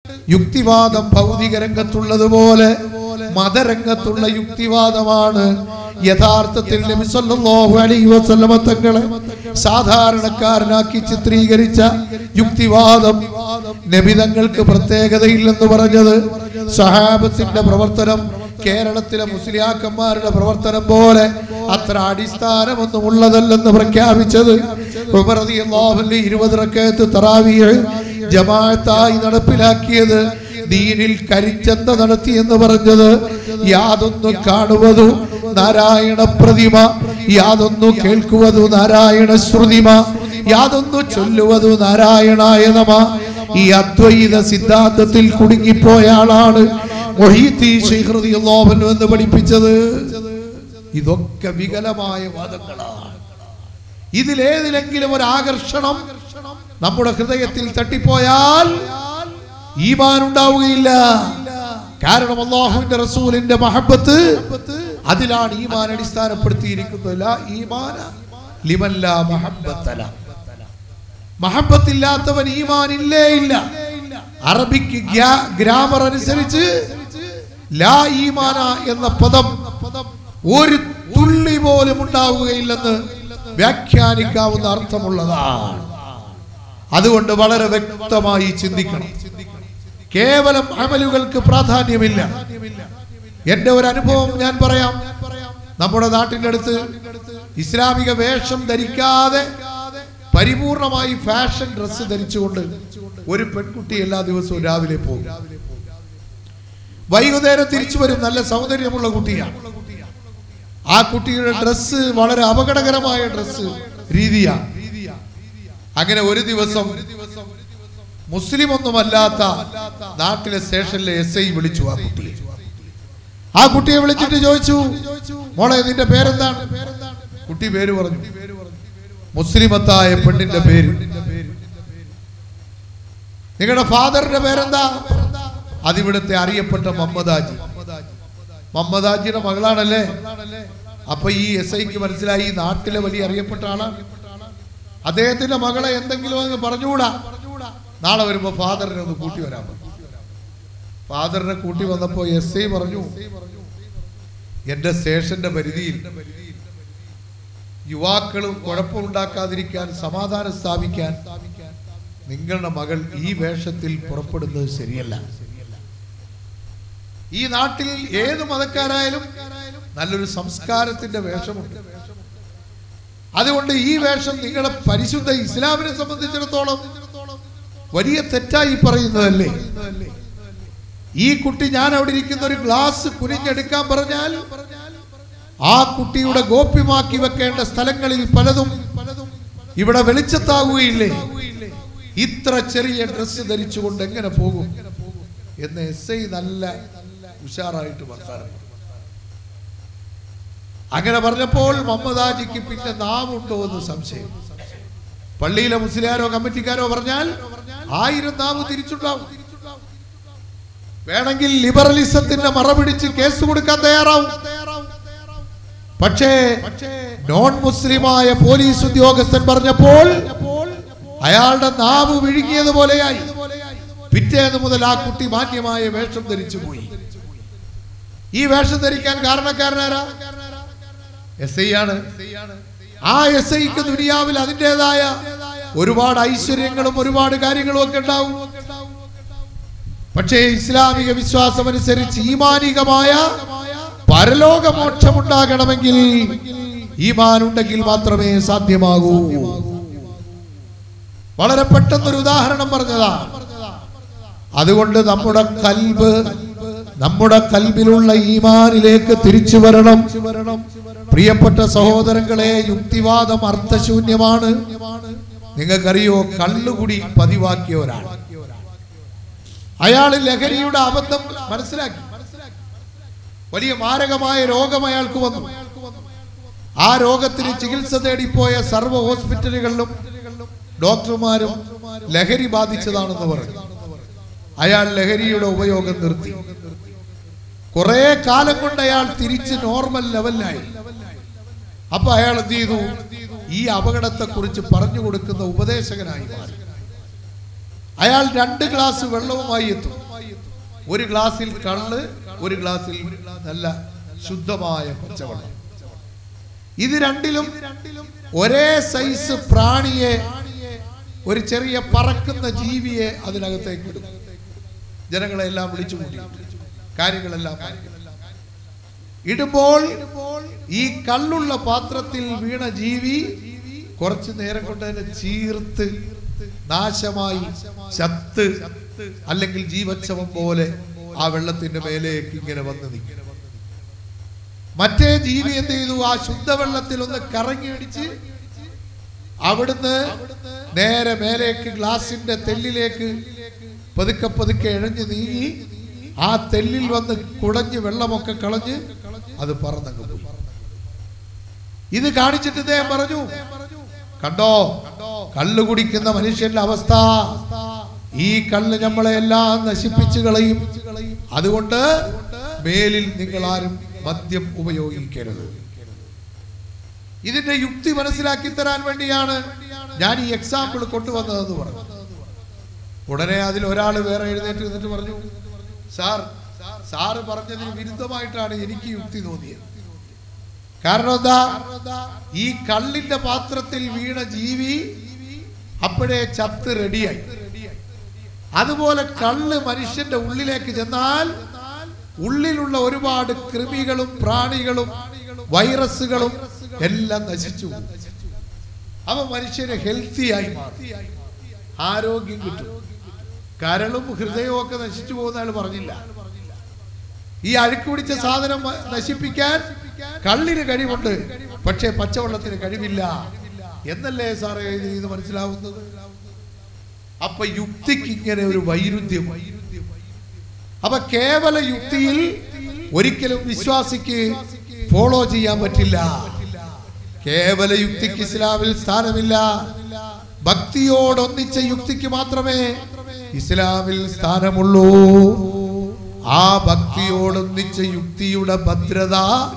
യുക്തിവാദം ഭൗതിക രംഗത്തുള്ളതുപോലെ മതരംഗത്തുള്ള യുക്തിവാദമാണ് യഥാർത്ഥത്തിൽ നബി സല്ലല്ലാഹു അലൈഹി വസല്ലമ തങ്ങളെ സാധാരണക്കാരനാക്കി ചിത്രീകരിച്ച യുക്തിവാദം നബി തങ്ങൾക്ക് പ്രത്യേകതയില്ലെന്ന് പറഞ്ഞത് സഹാബത്തിന്റെ പ്രവർത്തനം കേരളത്തിലെ മുസ്ലിയാക്കന്മാരുടെ പ്രവർത്തനം പോലെ അത്ര അടിസ്ഥാനമൊന്നും ഉള്ളതല്ലെന്ന് പ്രഖ്യാപിച്ചത് ഉമർ റളിയല്ലാഹു അൻഹു ഇരുപത് റക്കയത്ത് തറാവിയ ജമാഅത്തായി നടപ്പിലാക്കിയത് ദീനിൽ കരിച്ചന്ത നടത്തി എന്ന് പറഞ്ഞത് യാതൊന്നു കാണുവതു നാരായണ പ്രതിമ യാതൊന്നു കേൾക്കുവതു നാരായണ ശ്രുതിമ യാതൊന്നു ചൊല്ലുവതു നാരായണായ നമ ഈ അദ്വൈത സിദ്ധാന്തത്തിൽ കുടുങ്ങിപ്പോയ ആളാണ് മൊഹീദ്ദീൻ ശൈഖ് റളിയല്ലാഹു അൻഹു എന്ന് പഠിപ്പിച്ചത് ഇതൊക്കെ വികലമായ വാദങ്ങളാണ് ഇതിലേതിലെങ്കിലും ഒരു ആകർഷണം നമ്മുടെ ഹൃദയത്തിൽ തട്ടിപ്പോയാൽ ഈമാൻ ഉണ്ടാവുകയില്ല കാരണം അള്ളാഹുവിന്റെ റസൂലിന്റെ മഹബത്ത് അതിലാണ് ഈമാൻ അടിസ്ഥാനപ്പെടുത്തിയിരിക്കുന്നത് ലാ ഈമാന ലിമൻ ലാ മഹബ്ബത്തല മഹബത്തില്ലാത്തവൻ ഈമാൻ ഇല്ലേ ഇല്ല അറബിക്ക് ഗ്രാമർ അനുസരിച്ച് ലാ ഈമാന എന്ന പദം ഒരു തുള്ളി പോലും ഉണ്ടാവുകയില്ലെന്ന് വ്യാഖ്യാനിക്കാവുന്ന അർത്ഥമുള്ളതാണ് അതുകൊണ്ട് വളരെ വ്യക്തമായി ചിന്തിക്കണം കേവലം അമലുകൾക്ക് പ്രാധാന്യമില്ല എന്റെ ഒരു അനുഭവം ഞാൻ പറയാം നമ്മുടെ നാട്ടിന്റെ അടുത്ത് ഇസ്ലാമിക വേഷം ധരിക്കാതെ പരിപൂർണമായി ഫാഷൻ ഡ്രസ്സ് ധരിച്ചുകൊണ്ട് ഒരു പെൺകുട്ടി എല്ലാ ദിവസവും രാവിലെ പോകും വൈകുന്നേരം തിരിച്ചു വരും നല്ല സൗന്ദര്യമുള്ള കുട്ടിയാണ് ആ കുട്ടിയുടെ ഡ്രസ്സ് വളരെ അപകടകരമായ ഡ്രസ്സ് രീതിയാണ് അങ്ങനെ ഒരു ദിവസം മുസ്ലിം ഒന്നുമല്ലാത്ത നാട്ടിലെ സ്റ്റേഷനിലെ എസ് ഐ വിളിച്ചു ആ കുട്ടിയെ ആ കുട്ടിയെ വിളിച്ചിട്ട് ചോദിച്ചു മോളെ നിന്റെ പേരെന്താണ് കുട്ടി പേര് പറഞ്ഞു മുസ്ലിമത്തായ പെണ്ണിന്റെ പേര് നിങ്ങളുടെ ഫാദറിന്റെ പേരെന്താ അതിവിടുത്തെ അറിയപ്പെട്ട മമ്മദാജി മമ്മദാജിയുടെ മകളാണല്ലേ അപ്പൊ ഈ എസ് ഐക്ക് മനസ്സിലായി ഈ നാട്ടിലെ വലിയ അറിയപ്പെട്ട ആളാണ് അദ്ദേഹത്തിന്റെ മകളെ എന്തെങ്കിലും അങ്ങ് പറഞ്ഞുകൂടാ നാളെ വരുമ്പോ ഫാദറിനെ ഒന്ന് കൂട്ടി വരാൻ പറഞ്ഞു ഫാദറിനെ കൂട്ടി വന്നപ്പോ എസ് ഐ പറഞ്ഞു എന്റെ സ്റ്റേഷന്റെ പരിധിയിൽ യുവാക്കളും കുഴപ്പമുണ്ടാക്കാതിരിക്കാൻ സമാധാനം സ്ഥാപിക്കാൻ നിങ്ങളുടെ മകൾ ഈ വേഷത്തിൽ പുറപ്പെടുന്നത് ശരിയല്ല ഈ നാട്ടിൽ ഏത് മതക്കാരായാലും നല്ലൊരു സംസ്കാരത്തിന്റെ വേഷമുണ്ട് അതുകൊണ്ട് ഈ വേഷം നിങ്ങളെ പരിശുദ്ധ ഇസ്ലാമിനെ സംബന്ധിച്ചിടത്തോളം വലിയ തെറ്റായി പറയുന്നതല്ലേ ഈ കുട്ടി ഞാൻ അവിടെ ഇരിക്കുന്ന ഒരു ഗ്ലാസ് കുനിഞ്ഞെടുക്കാൻ പറഞ്ഞാൽ ആ കുട്ടിയുടെ ഗോപ്യമാക്കി വെക്കേണ്ട സ്ഥലങ്ങളിൽ പലതും ഇവിടെ വെളിച്ചത്താകുകയില്ലേ ഇത്ര ചെറിയ ഡ്രസ്സ് ധരിച്ചുകൊണ്ട് എങ്ങനെ പോകും എന്ന് എസ് ഐ നല്ല ഉഷാറായിട്ട് വർത്താനം പറഞ്ഞു. അങ്ങനെ പറഞ്ഞപ്പോൾ മമ്മദാജിക്ക് പിന്നെ നാവുണ്ടോ എന്ന് സംശയം പള്ളിയിലെ മുസ്ലിയാരോ കമ്മിറ്റിക്കാരോ പറഞ്ഞാൽ ആയിരം നാവ് തിരിച്ചുണ്ടാവും വേണമെങ്കിൽ ലിബറലിസത്തിന്റെ മറ പിടിച്ച് കേസ് കൊടുക്കാൻ തയ്യാറാവും പക്ഷേ നോൺ മുസ്ലിമായ പോലീസ് ഉദ്യോഗസ്ഥൻ പറഞ്ഞപ്പോൾ അയാളുടെ നാവ് വിഴുങ്ങിയതുപോലെയായി പിറ്റേന്ന് മുതൽ ആ കുട്ടി മാന്യമായ വേഷം ധരിച്ചു പോയി ഈ വേഷം ധരിക്കാൻ കാരണക്കാരനാരാ എസ് ഐ ആണ് ആ എസ് ഐക്ക് ദുനിയാവിൽ അതിൻ്റെതായ ഒരുപാട് ഐശ്വര്യങ്ങളും ഒരുപാട് കാര്യങ്ങളും ഒക്കെ ഉണ്ടാവും പക്ഷേ ഇസ്ലാമിക വിശ്വാസം അനുസരിച്ച് ഈമാനികമായ പരലോക മോക്ഷം ഉണ്ടാകണമെങ്കിൽ ഈമാൻ ഉണ്ടെങ്കിൽ മാത്രമേ സാധ്യമാകൂ വളരെ പെട്ടെന്നൊരു ഉദാഹരണം പറഞ്ഞതാ അതുകൊണ്ട് നമ്മുടെ കൽബ് നമ്മുടെ കൽബിലുള്ള ഈമാനിലേക്ക് തിരിച്ചു വരണം പ്രിയപ്പെട്ട സഹോദരങ്ങളെ യുക്തിവാദം അർത്ഥശൂന്യമാണ് നിങ്ങൾക്കറിയോ കള്ളുകുടി പതിവാക്കിയ ഒരാൾ അയാൾ ലഹരിയുടെ അബദ്ധം മനസ്സിലാക്കി വലിയ മാരകമായ രോഗം അയാൾക്ക് വന്നു ആ രോഗത്തിന് ചികിത്സ തേടിപ്പോയ സർവ്വ ഹോസ്പിറ്റലുകളിലും ഡോക്ടർമാരും ലഹരി ബാധിച്ചതാണെന്ന് പറഞ്ഞു അയാൾ ലഹരിയുടെ ഉപയോഗം നിർത്തി കുറെ കാലം കൊണ്ട് അയാൾ തിരിച്ച് നോർമൽ ലെവലിലായി അപ്പൊ അയാൾ എന്ത് ചെയ്തു ഈ അപകടത്തെ കുറിച്ച് പറഞ്ഞു കൊടുക്കുന്ന ഉപദേശകനായി മാറി അയാൾ രണ്ട് ഗ്ലാസ് വെള്ളവുമായി എത്തും ഒരു ഗ്ലാസ്സിൽ കള്ള് ഒരു ഗ്ലാസ്സിൽ നല്ല ശുദ്ധമായ പച്ചവെള്ളം ഇത് രണ്ടിലും ഒരേ സൈസ് പ്രാണിയെ ഒരു ചെറിയ പറക്കുന്ന ജീവിയെ അതിനകത്തേക്ക് ഇടും ജനങ്ങളെല്ലാം വിളിച്ചു കൂട്ടി കാര്യങ്ങളെല്ലാം പറഞ്ഞു. ഇടുമ്പോൾ ഈ കള്ളുള്ള പാത്രത്തിൽ വീണ ജീവി കുറച്ചു നേരം കൊണ്ട് തന്നെ ചീർത്ത് നാശമായി ചത്ത് അല്ലെങ്കിൽ ജീവച്ഛവം പോലെ ആ വെള്ളത്തിന്റെ മേലേക്ക് ഇങ്ങനെ വന്ന് നിൽക്കും മറ്റേ ജീവി എന്ത് ചെയ്തു ആ ശുദ്ധവെള്ളത്തിൽ ഒന്ന് കറങ്ങി അടിച്ച് അവിടുന്ന് നേരെ മേലേക്ക് ഗ്ലാസിന്റെ തെല്ലിലേക്ക് പതുക്കെ പതുക്കെ ഇഴഞ്ഞു നീങ്ങി ആ തെല്ലിൽ വന്ന് കുടഞ്ഞ് വെള്ളമൊക്കെ കളഞ്ഞ് അത് പറന്നങ്ങ് പോയി ഇത് കാണിച്ചിട്ട് ഇദ്ദേഹം പറഞ്ഞു കണ്ടോ കള്ളു കുടിക്കുന്ന മനുഷ്യന്റെ അവസ്ഥ ഈ കള്ള് നമ്മളെ എല്ലാം നശിപ്പിച്ചു കളയും അതുകൊണ്ട് മേലിൽ നിങ്ങൾ ആരും മദ്യം ഉപയോഗിക്കരുത് ഇതിന്റെ യുക്തി മനസ്സിലാക്കി തരാൻ വേണ്ടിയാണ് ഞാൻ ഈ എക്സാമ്പിൾ കൊണ്ടുവന്നതെന്ന് പറഞ്ഞു ഉടനെ അതിൽ ഒരാൾ വേറെ എഴുന്നേറ്റ് നിന്നിട്ട് പറഞ്ഞു സാർ സാറ് പറഞ്ഞതിന് വിരുദ്ധമായിട്ടാണ് എനിക്ക് യുക്തി തോന്നിയത് കാരണം എന്താ ഈ കള്ളിന്റെ പാത്രത്തിൽ വീണ ജീവി അപ്പോഴേ ചത്ത് റെഡിയായി അതുപോലെ കള്ള് മനുഷ്യന്റെ ഉള്ളിലേക്ക് ചെന്നാൽ ഉള്ളിലുള്ള ഒരുപാട് കൃമികളും പ്രാണികളും വൈറസുകളും എല്ലാം നശിച്ചു പോകും. അവ മനുഷ്യന് ഹെൽത്തിയായി മാറും ആരോഗ്യം കിട്ടും കരളും ഹൃദയവും ഒക്കെ നശിച്ചു പോകുന്ന ആൾ പറഞ്ഞില്ല ഈ അഴുക്ക് പിടിച്ച സാധനം മ- നശിപ്പിക്കാൻ കള്ളിന് കഴിവുണ്ട് പക്ഷേ പച്ചവെള്ളത്തിന് കഴിവില്ല എന്നല്ലേ സാറേ ഇത് ഇത് മനസ്സിലാവുന്നത് അപ്പൊ യുക്തിക്ക് ഇങ്ങനെ ഒരു വൈരുദ്ധ്യം അപ്പൊ കേവല യുക്തിയിൽ ഒരിക്കലും വിശ്വാസിക്ക് ഫോളോ ചെയ്യാൻ പറ്റില്ല കേവല യുക്തിക്ക് ഇസ്ലാമിൽ സ്ഥാനമില്ല ഭക്തിയോടൊന്നിച്ച യുക്തിക്ക് മാത്രമേ ഇസ്ലാമിൽ സ്ഥാനമുള്ളൂ ആ ഭക്തിയോടൊന്നിച്ച യുക്തിയുടെ ഭദ്രത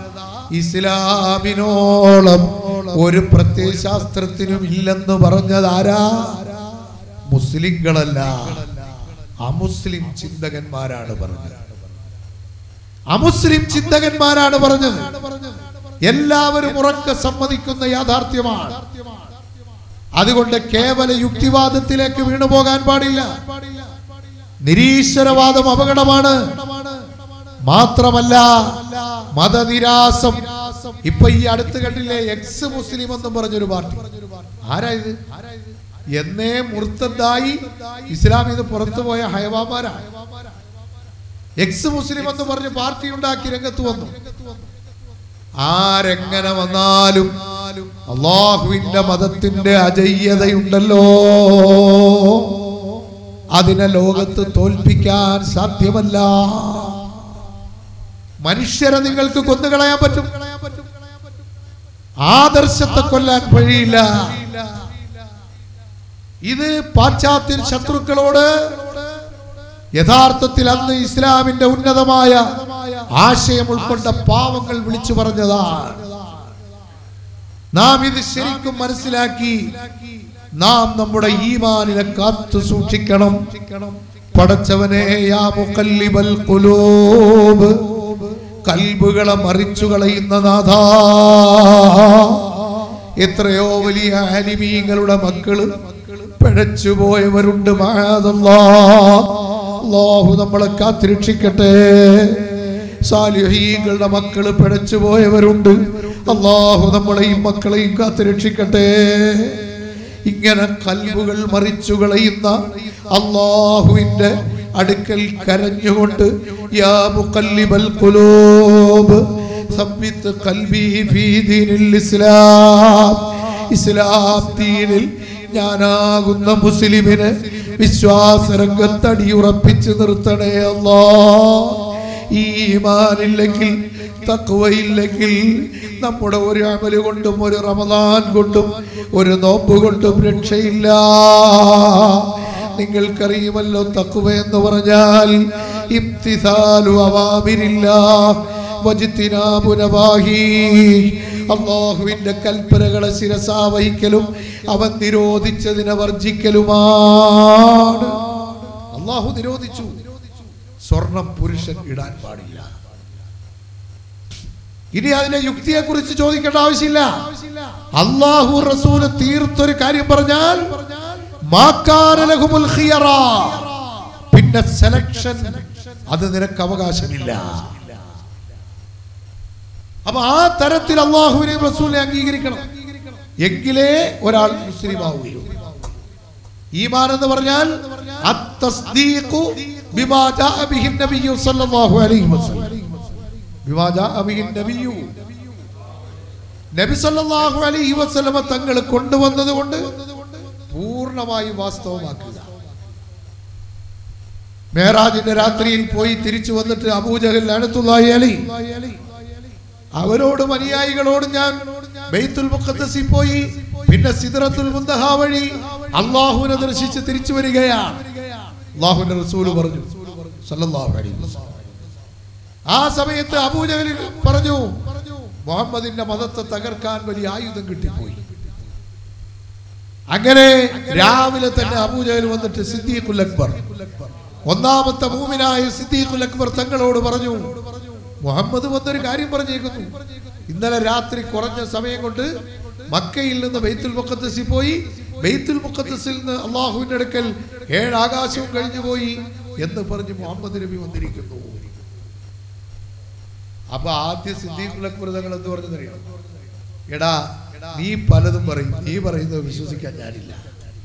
ഇസ്ലാമിനോളം ഒരു പ്രത്യയശാസ്ത്രത്തിനും ഇല്ലെന്ന് പറഞ്ഞതാരാ മുസ്ലിങ്ങളല്ല അമുസ്ലിം ചിന്തകന്മാരാണ് പറഞ്ഞത് അമുസ്ലിം ചിന്തകന്മാരാണ് പറഞ്ഞത് എല്ലാവരും ഉറക്ക സമ്മതിക്കുന്ന യാഥാർത്ഥ്യമാണ് അതുകൊണ്ട് കേവല യുക്തിവാദത്തിലേക്ക് വീണു പോകാൻ പാടില്ല നിരീശ്വരവാദം അപകടമാണ് മാത്രമല്ല മതനിരാസം ഇപ്പൊ ഈ അടുത്ത് കണ്ടില്ലേ എക്സ് മുസ്ലിം എന്നും പറഞ്ഞൊരു പാർട്ടി ആരാ ഇത് എന്നേ മുർത്തതായി ഇസ്ലാമിൽ നിന്ന് പുറത്തുപോയ ഹയവാമാരാ എക്സ് മുസ്ലിം എന്ന് പറഞ്ഞ് പാർട്ടി ഉണ്ടാക്കി രംഗത്ത് വന്നു ആരെങ്ങനെ വന്നാലും അള്ളാഹുവിന്റെ മതത്തിന്റെ അജയ്യതയുണ്ടല്ലോ അതിനെ ലോകത്ത് തോൽപ്പിക്കാൻ സാധ്യമല്ല മനുഷ്യരെ നിങ്ങൾക്ക് കൊന്നുകളയാൻ പറ്റും ആദർശത്തെ കൊല്ലാൻ വഴിയില്ല ഇത് പാശ്ചാത്യ ശത്രുക്കളോട് യഥാർത്ഥത്തിൽ അന്ന് ഇസ്ലാമിന്റെ ഉന്നതമായ ആശയം ഉൾക്കൊണ്ട പാവങ്ങൾ വിളിച്ചു പറഞ്ഞതാണ് നാം ഇത് ശരിക്കും മനസ്സിലാക്കി നാം നമ്മുടെ ഈമാനിനെ കാത്തു സൂക്ഷിക്കണം പടച്ചവനെ യാ മുഖല്ലിബൽ ഖുലൂബ് കൽബുകളെ മറിച്ചു കളയുന്ന നാഥാ എത്രയോ വലിയ അനിമീങ്ങളുടെ മക്കള് പിഴച്ചുപോയവരുണ്ട് മാതല്ലാ അള്ളാഹു നമ്മളെ കാത്തിരക്ഷിക്കട്ടെ സാലിഹീങ്ങളുടെ മക്കള് പിഴച്ചു പോയവരുണ്ട് അള്ളാഹു നമ്മളെയും മക്കളെയും കാത്തിരക്ഷിക്കട്ടെ ഇങ്ങനെ കൽവുകൾ മറിച്ചു കളയുന്ന അള്ളാഹുവിന്റെ അടുക്കൽ കരഞ്ഞുകൊണ്ട് യാ മുഖല്ലിബൽ ഖുലൂബ് സബ്ബിത്ത് ഖൽബി ഫീ ദീനിൽ ഇസ്ലാം ഇസ്ലാം ദീനിൽ ഞാനാകുന്ന മുസ്ലിമിനെ വിശ്വാസ രംഗത്ത് അടിയുറപ്പിച്ച് നിർത്തണേ അല്ലാ ഈമാനില്ലെങ്കിൽ തക്കുവയില്ലെങ്കിൽ നമ്മുടെ ഒരു അമല് കൊണ്ടും ഒരു റമദാൻ കൊണ്ടും ഒരു നോമ്പ് കൊണ്ടും രക്ഷയില്ല നിങ്ങൾക്കറിയുമല്ലോ തക്കുവ എന്ന് പറഞ്ഞാൽ ഇംതിസാലു അവാമിരില്ല വജിത്തിനാപുനവാഹി അള്ളാഹുവിന്റെ കൽപ്പനകളെ ശിരസാ വഹിക്കലും അവൻ നിരോധിച്ചതിനെ വർജിക്കലുമാണ് അള്ളാഹു നിരോധിച്ചു സ്വർണം പുരുഷൻ ഇടാൻ പാടില്ല ഇനി അതിന്റെ യുക്തിയെ കുറിച്ച് ചോദിക്കേണ്ട ആവശ്യമില്ല അള്ളാഹു റസൂല് തീർത്തൊരു കാര്യം പറഞ്ഞാൽ മാക്കാന ലഹുമുൽ ഖിയറ. പിന്നെ സെലക്ഷൻ അത് നിനക്ക് അവകാശമില്ല അപ്പൊ ആ തരത്തിൽ അള്ളാഹുവിനെ റസൂലിനെ അംഗീകരിക്കണം എങ്കിലേ ഒരാൾ മുസ്ലിം ആവുകയുള്ളൂ ഈമാൻ എന്ന് പറഞ്ഞാൽ അത്തസ്ദീഖു ബിമാ ജാഅ ബിഹി നബിയ്യു സല്ലല്ലാഹു അലൈഹി വസല്ലം ബിമാ ജാഅ ബിഹി നബിയ്യു നബി സല്ലല്ലാഹു അലൈഹി വസല്ലമ തങ്ങൾ കൊണ്ടുവന്നത് കൊണ്ട് പൂർണ്ണമായി വാസ്തവമാക്കുക മേറാജിന്റെ രാത്രിയിൽ പോയി തിരിച്ചു വന്നിട്ട് അബൂജഹൽ അനത്തുള്ളാഹി അലി അവരോടും അനുയായികളോടും ഞാൻ ബൈത്തുൽ മുഖദ്ദസിൽ പോയി പിന്നെ സിദ്റത്തുൽ മുന്തഹ വഴി അള്ളാഹുവിനെ ദർശിച്ച് തിരിച്ചു വരികയാണ് അള്ളാഹുവിന്റെ റസൂല് പറഞ്ഞു സല്ലല്ലാഹു അലൈഹി വസല്ലം ആ സമയത്ത് അബൂജഹൽ പറഞ്ഞു മുഹമ്മദിന്റെ മതത്തെ തകർക്കാൻ വലിയ ആയുധം കിട്ടിപ്പോയി അങ്ങനെ രാവിലെ തന്നെ അബൂജഹൽ വന്നിട്ട് സിദ്ദീഖുൽ അക്ബർ ഒന്നാമത്തെ മൂമിനായ സിദ്ദീഖുൽ അക്ബർ തങ്ങളോട് പറഞ്ഞു മുഹമ്മദ് വന്നൊരു കാര്യം പറഞ്ഞേക്കുന്നു ഇന്നലെ രാത്രി കുറഞ്ഞ സമയം കൊണ്ട് മക്കയിൽ നിന്ന് ബെയ്ത്തുൽ മുഖദ്സിൽ പോയി ബെയ്ത്തുൽ മുഖദ്സിൽ നിന്ന് അള്ളാഹുവിന്റെ അടുക്കൽ ഏഴ് ആകാശവും കഴിഞ്ഞു പോയി എന്ന് പറഞ്ഞ് മുഹമ്മദ് നബി വന്നിരിക്കുന്നു അപ്പൊ ആദ്യ സിദ്ദീഖുൽ അക്ബർ തങ്ങൾ എന്ത് പറഞ്ഞതറിയാം എടാ നീ പലതും പറയും നീ പറയുന്നത് വിശ്വസിക്കാൻ ഞാനില്ല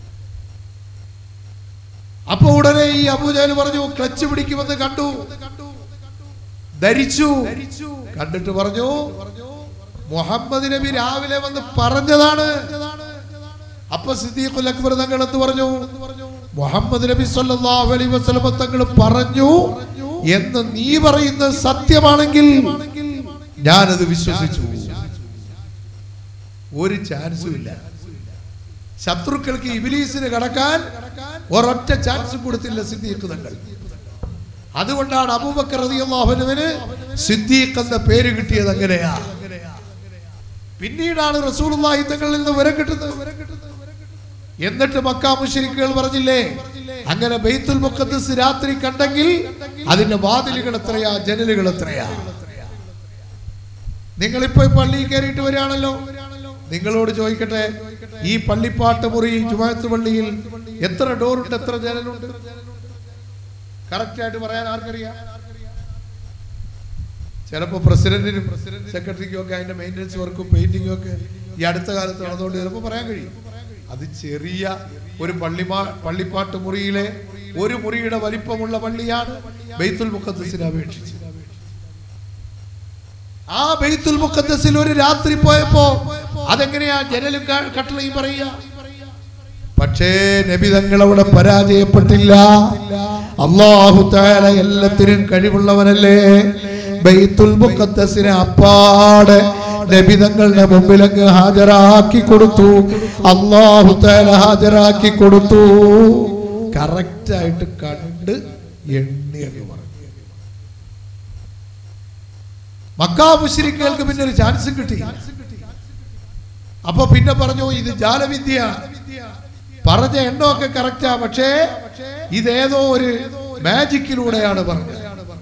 അപ്പൊ ഉടനെ ഈ അബൂജഹൽ പറഞ്ഞു ക്ലച്ച് പിടിക്കുമെന്ന് കണ്ടു ധരിച്ചു കണ്ടിട്ട് പറഞ്ഞു മുഹമ്മദ് നബി രാവിലെ വന്ന് പറഞ്ഞതാണ് അപ്പൊ സിദ്ദീഖുൽ അക്ബർ തങ്ങൾ എന്ന് പറഞ്ഞു മുഹമ്മദ് നബി സല്ലല്ലാഹു അലൈഹി വസല്ലം തങ്ങൾ പറഞ്ഞു എന്ന് നീ പറയുന്നത് സത്യമാണെങ്കിൽ ഞാനത് വിശ്വസിച്ചു ഒരു ചാൻസും ഇല്ല ശത്രുക്കൾക്ക് ഇബിലീസിന് കടക്കാൻ ഒരൊറ്റ ചാൻസ് കൊടുത്തില്ല സിദ്ദീഖ് തങ്ങൾ അതുകൊണ്ടാണ് അബൂബക്കർ റളിയല്ലാഹുവിന് സിദ്ദീഖ് എന്ന പേര് കിട്ടിയത് അങ്ങനെയാ പിന്നീടാണ് റസൂലുള്ളാഹി തങ്ങളിൽ നിന്ന് വരം കിട്ടുന്നത് എന്നിട്ട് മക്കാ മുശ്രിക്കുകൾ പറഞ്ഞില്ലേ അങ്ങനെ ബെയ്ത്തുൽ മുഖദ്ദസ് രാത്രി കണ്ടെങ്കിൽ അതിന്റെ വാതിലുകൾ എത്രയാ ജനലുകൾ എത്രയാ നിങ്ങളിപ്പോ ഈ പള്ളിയിൽ കയറിയിട്ട് വരികയാണല്ലോ നിങ്ങളോട് ചോദിക്കട്ടെ ഈ പള്ളിപ്പാട്ട് മുറി ജുമാഅത്ത് പള്ളിയിൽ എത്ര ഡോറുണ്ട് എത്ര ജനലുണ്ട് കറക്റ്റ് ആയിട്ട് പറയാൻ ആർക്കറിയാം ചിലപ്പോ പ്രസിഡന്റിനും സെക്രട്ടറിക്കും ഒക്കെ അതിന്റെ മെയിൻ്റനൻസ് വർക്കും പെയിന്റിങ്ങും ഒക്കെ ഈ അടുത്ത കാലത്ത് നടന്നുകൊണ്ട് ചിലപ്പോൾ പറയാൻ കഴിയും അത് ചെറിയ ഒരു പള്ളിമാ പള്ളിപ്പാട്ട് മുറിയിലെ ഒരു മുറിയുടെ വലിപ്പമുള്ള പള്ളിയാണ് ബെയ്ത്തുൽ മുഖദ്സിനെ അപേക്ഷിച്ച് ആ ബെയ്ത്തുൽ മുഖദ്സിൽ ഒരു രാത്രി പോയപ്പോ അതെങ്ങനെയാ ജനലും ക- കട്ടളയും പറയുക പക്ഷേ നബി തങ്ങൾ അവിടെ പരാജയപ്പെട്ടില്ല അള്ളാഹു താല എല്ലാത്തിനും കഴിവുള്ളവനല്ലേ ബൈത്തുൽ മുഖദ്ദസിനെ അപ്പാടെ നബി തങ്ങളുടെ മുമ്പിൽ അങ്ങ് ഹാജരാക്കി കൊടുത്തു അള്ളാഹു താല ഹാജരാക്കി കൊടുത്തു കറക്റ്റ് ആയിട്ട് കണ്ട് എണ്ണി അങ്ങ് പറഞ്ഞു മക്കാ മുശ്രിക്കുകൾക്ക് പിന്നെ ഒരു ചാൻസ് കിട്ടി അപ്പൊ പിന്നെ പറഞ്ഞു ഇത് ജാലവിദ്യ പറഞ്ഞ എണ്ണമൊക്കെ കറക്റ്റാ പക്ഷേ ഇതേതോ ഒരു മാജിക്കിലൂടെയാണ് പറഞ്ഞത്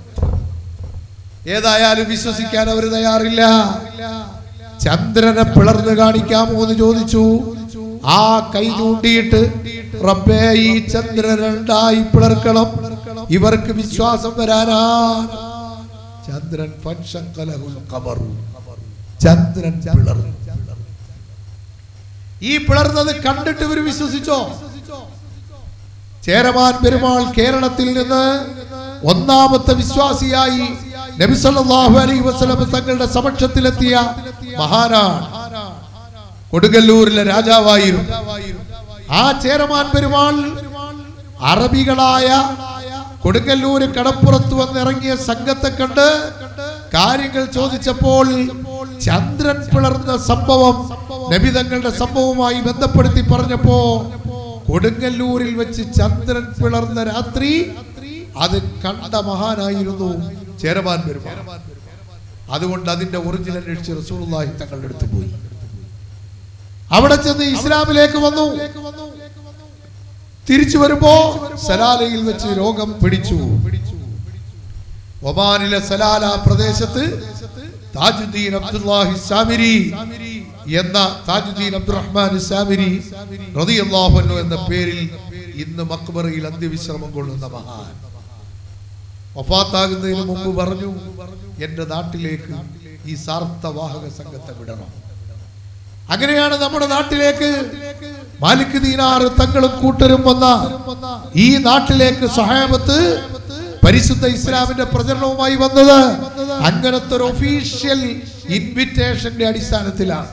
ഏതായാലും വിശ്വസിക്കാൻ അവർ തയ്യാറില്ല ചന്ദ്രനെ പിളർന്ന് കാണിക്കാമോ എന്ന് ചോദിച്ചു ആ കൈ ചൂണ്ടിയിട്ട് റബ്ബേ ഈ ചന്ദ്രൻ രണ്ടായി പിളർക്കണം ഇവർക്ക് വിശ്വാസം വരാനാ ചന്ദ്രൻ പൻശങ്കലഹുൽ ഖമറു. ചന്ദ്രൻ പിളർന്നു ഈ പിളർന്നത് കണ്ടിട്ട് ഇവർ വിശ്വസിച്ചോ ചേരമാൻ പെരുമാൾ കേരളത്തിൽ നിന്ന് ഒന്നാമത്തെ വിശ്വാസിയായി നബി സല്ലല്ലാഹു അലൈഹി വസല്ലം തങ്ങളുടെ സമക്ഷത്തിലെത്തിയ മഹാനാണ് കൊടുങ്ങല്ലൂരിലെ രാജാവായിരുന്നു ആ ചേരമാൻ പെരുമാൾ അറബികളായ കൊടുങ്ങല്ലൂര് കടപ്പുറത്ത് വന്നിറങ്ങിയ സംഘത്തെ കണ്ട് കാര്യങ്ങൾ ചോദിച്ചപ്പോൾ ചന്ദ്രൻ പിളർന്ന സംഭവം നബി തങ്ങളുടെ സംഭവവുമായി ബന്ധപ്പെടുത്തി പറഞ്ഞപ്പോ കൊടുങ്ങല്ലൂരിൽ വെച്ച് ചന്ദ്രൻ പിളർന്ന രാത്രി അത് കണ്ട മഹാനായിരുന്നു ചേരമാൻ പെരുമാൾ അതുകൊണ്ട് അതിന്റെ ഒറിജിനൽ അന്വേഷിച്ച് റസൂലുള്ളാഹി തങ്ങളുടെ അടുത്ത് പോയി അവിടെ ചെന്ന് ഇസ്ലാമിലേക്ക് വന്നു തിരിച്ചു വരുമ്പോ സലാലയിൽ വെച്ച് രോഗം പിടിച്ചു ഒമാനിലെ സലാല പ്രദേശത്ത് താജുദ്ദീൻ അബ്ദുല്ലാഹി സാമിരി എന്ന താജുദ്ദീൻ അബ്ദുറഹ്മാൻ സാമിരി റളിയല്ലാഹു അൻഹു എന്ന പേരിൽ ഇന്ന് മക്ബറയിൽ അന്ത്യവിശ്രമം കൊള്ളുന്ന മഹാൻ വഫാത്താകുന്നതിന് മുമ്പ് പറഞ്ഞു എന്റെ നാട്ടിലേക്ക് ഈ സാർത്ഥവാഹക സംഘത്തെ വിടണം അങ്ങനെയാണ് നമ്മുടെ നാട്ടിലേക്ക് മാലിക് ദീനാർ തങ്ങളും കൂട്ടരും വന്ന ഈ നാട്ടിലേക്ക് സഹാബത്ത് പരിശുദ്ധ ഇസ്ലാമിന്റെ പ്രചരണവുമായി വന്നത് അങ്ങനത്തെ ഒരു ഒഫീഷ്യൽ ഇൻവിറ്റേഷന്റെ അടിസ്ഥാനത്തിലാണ്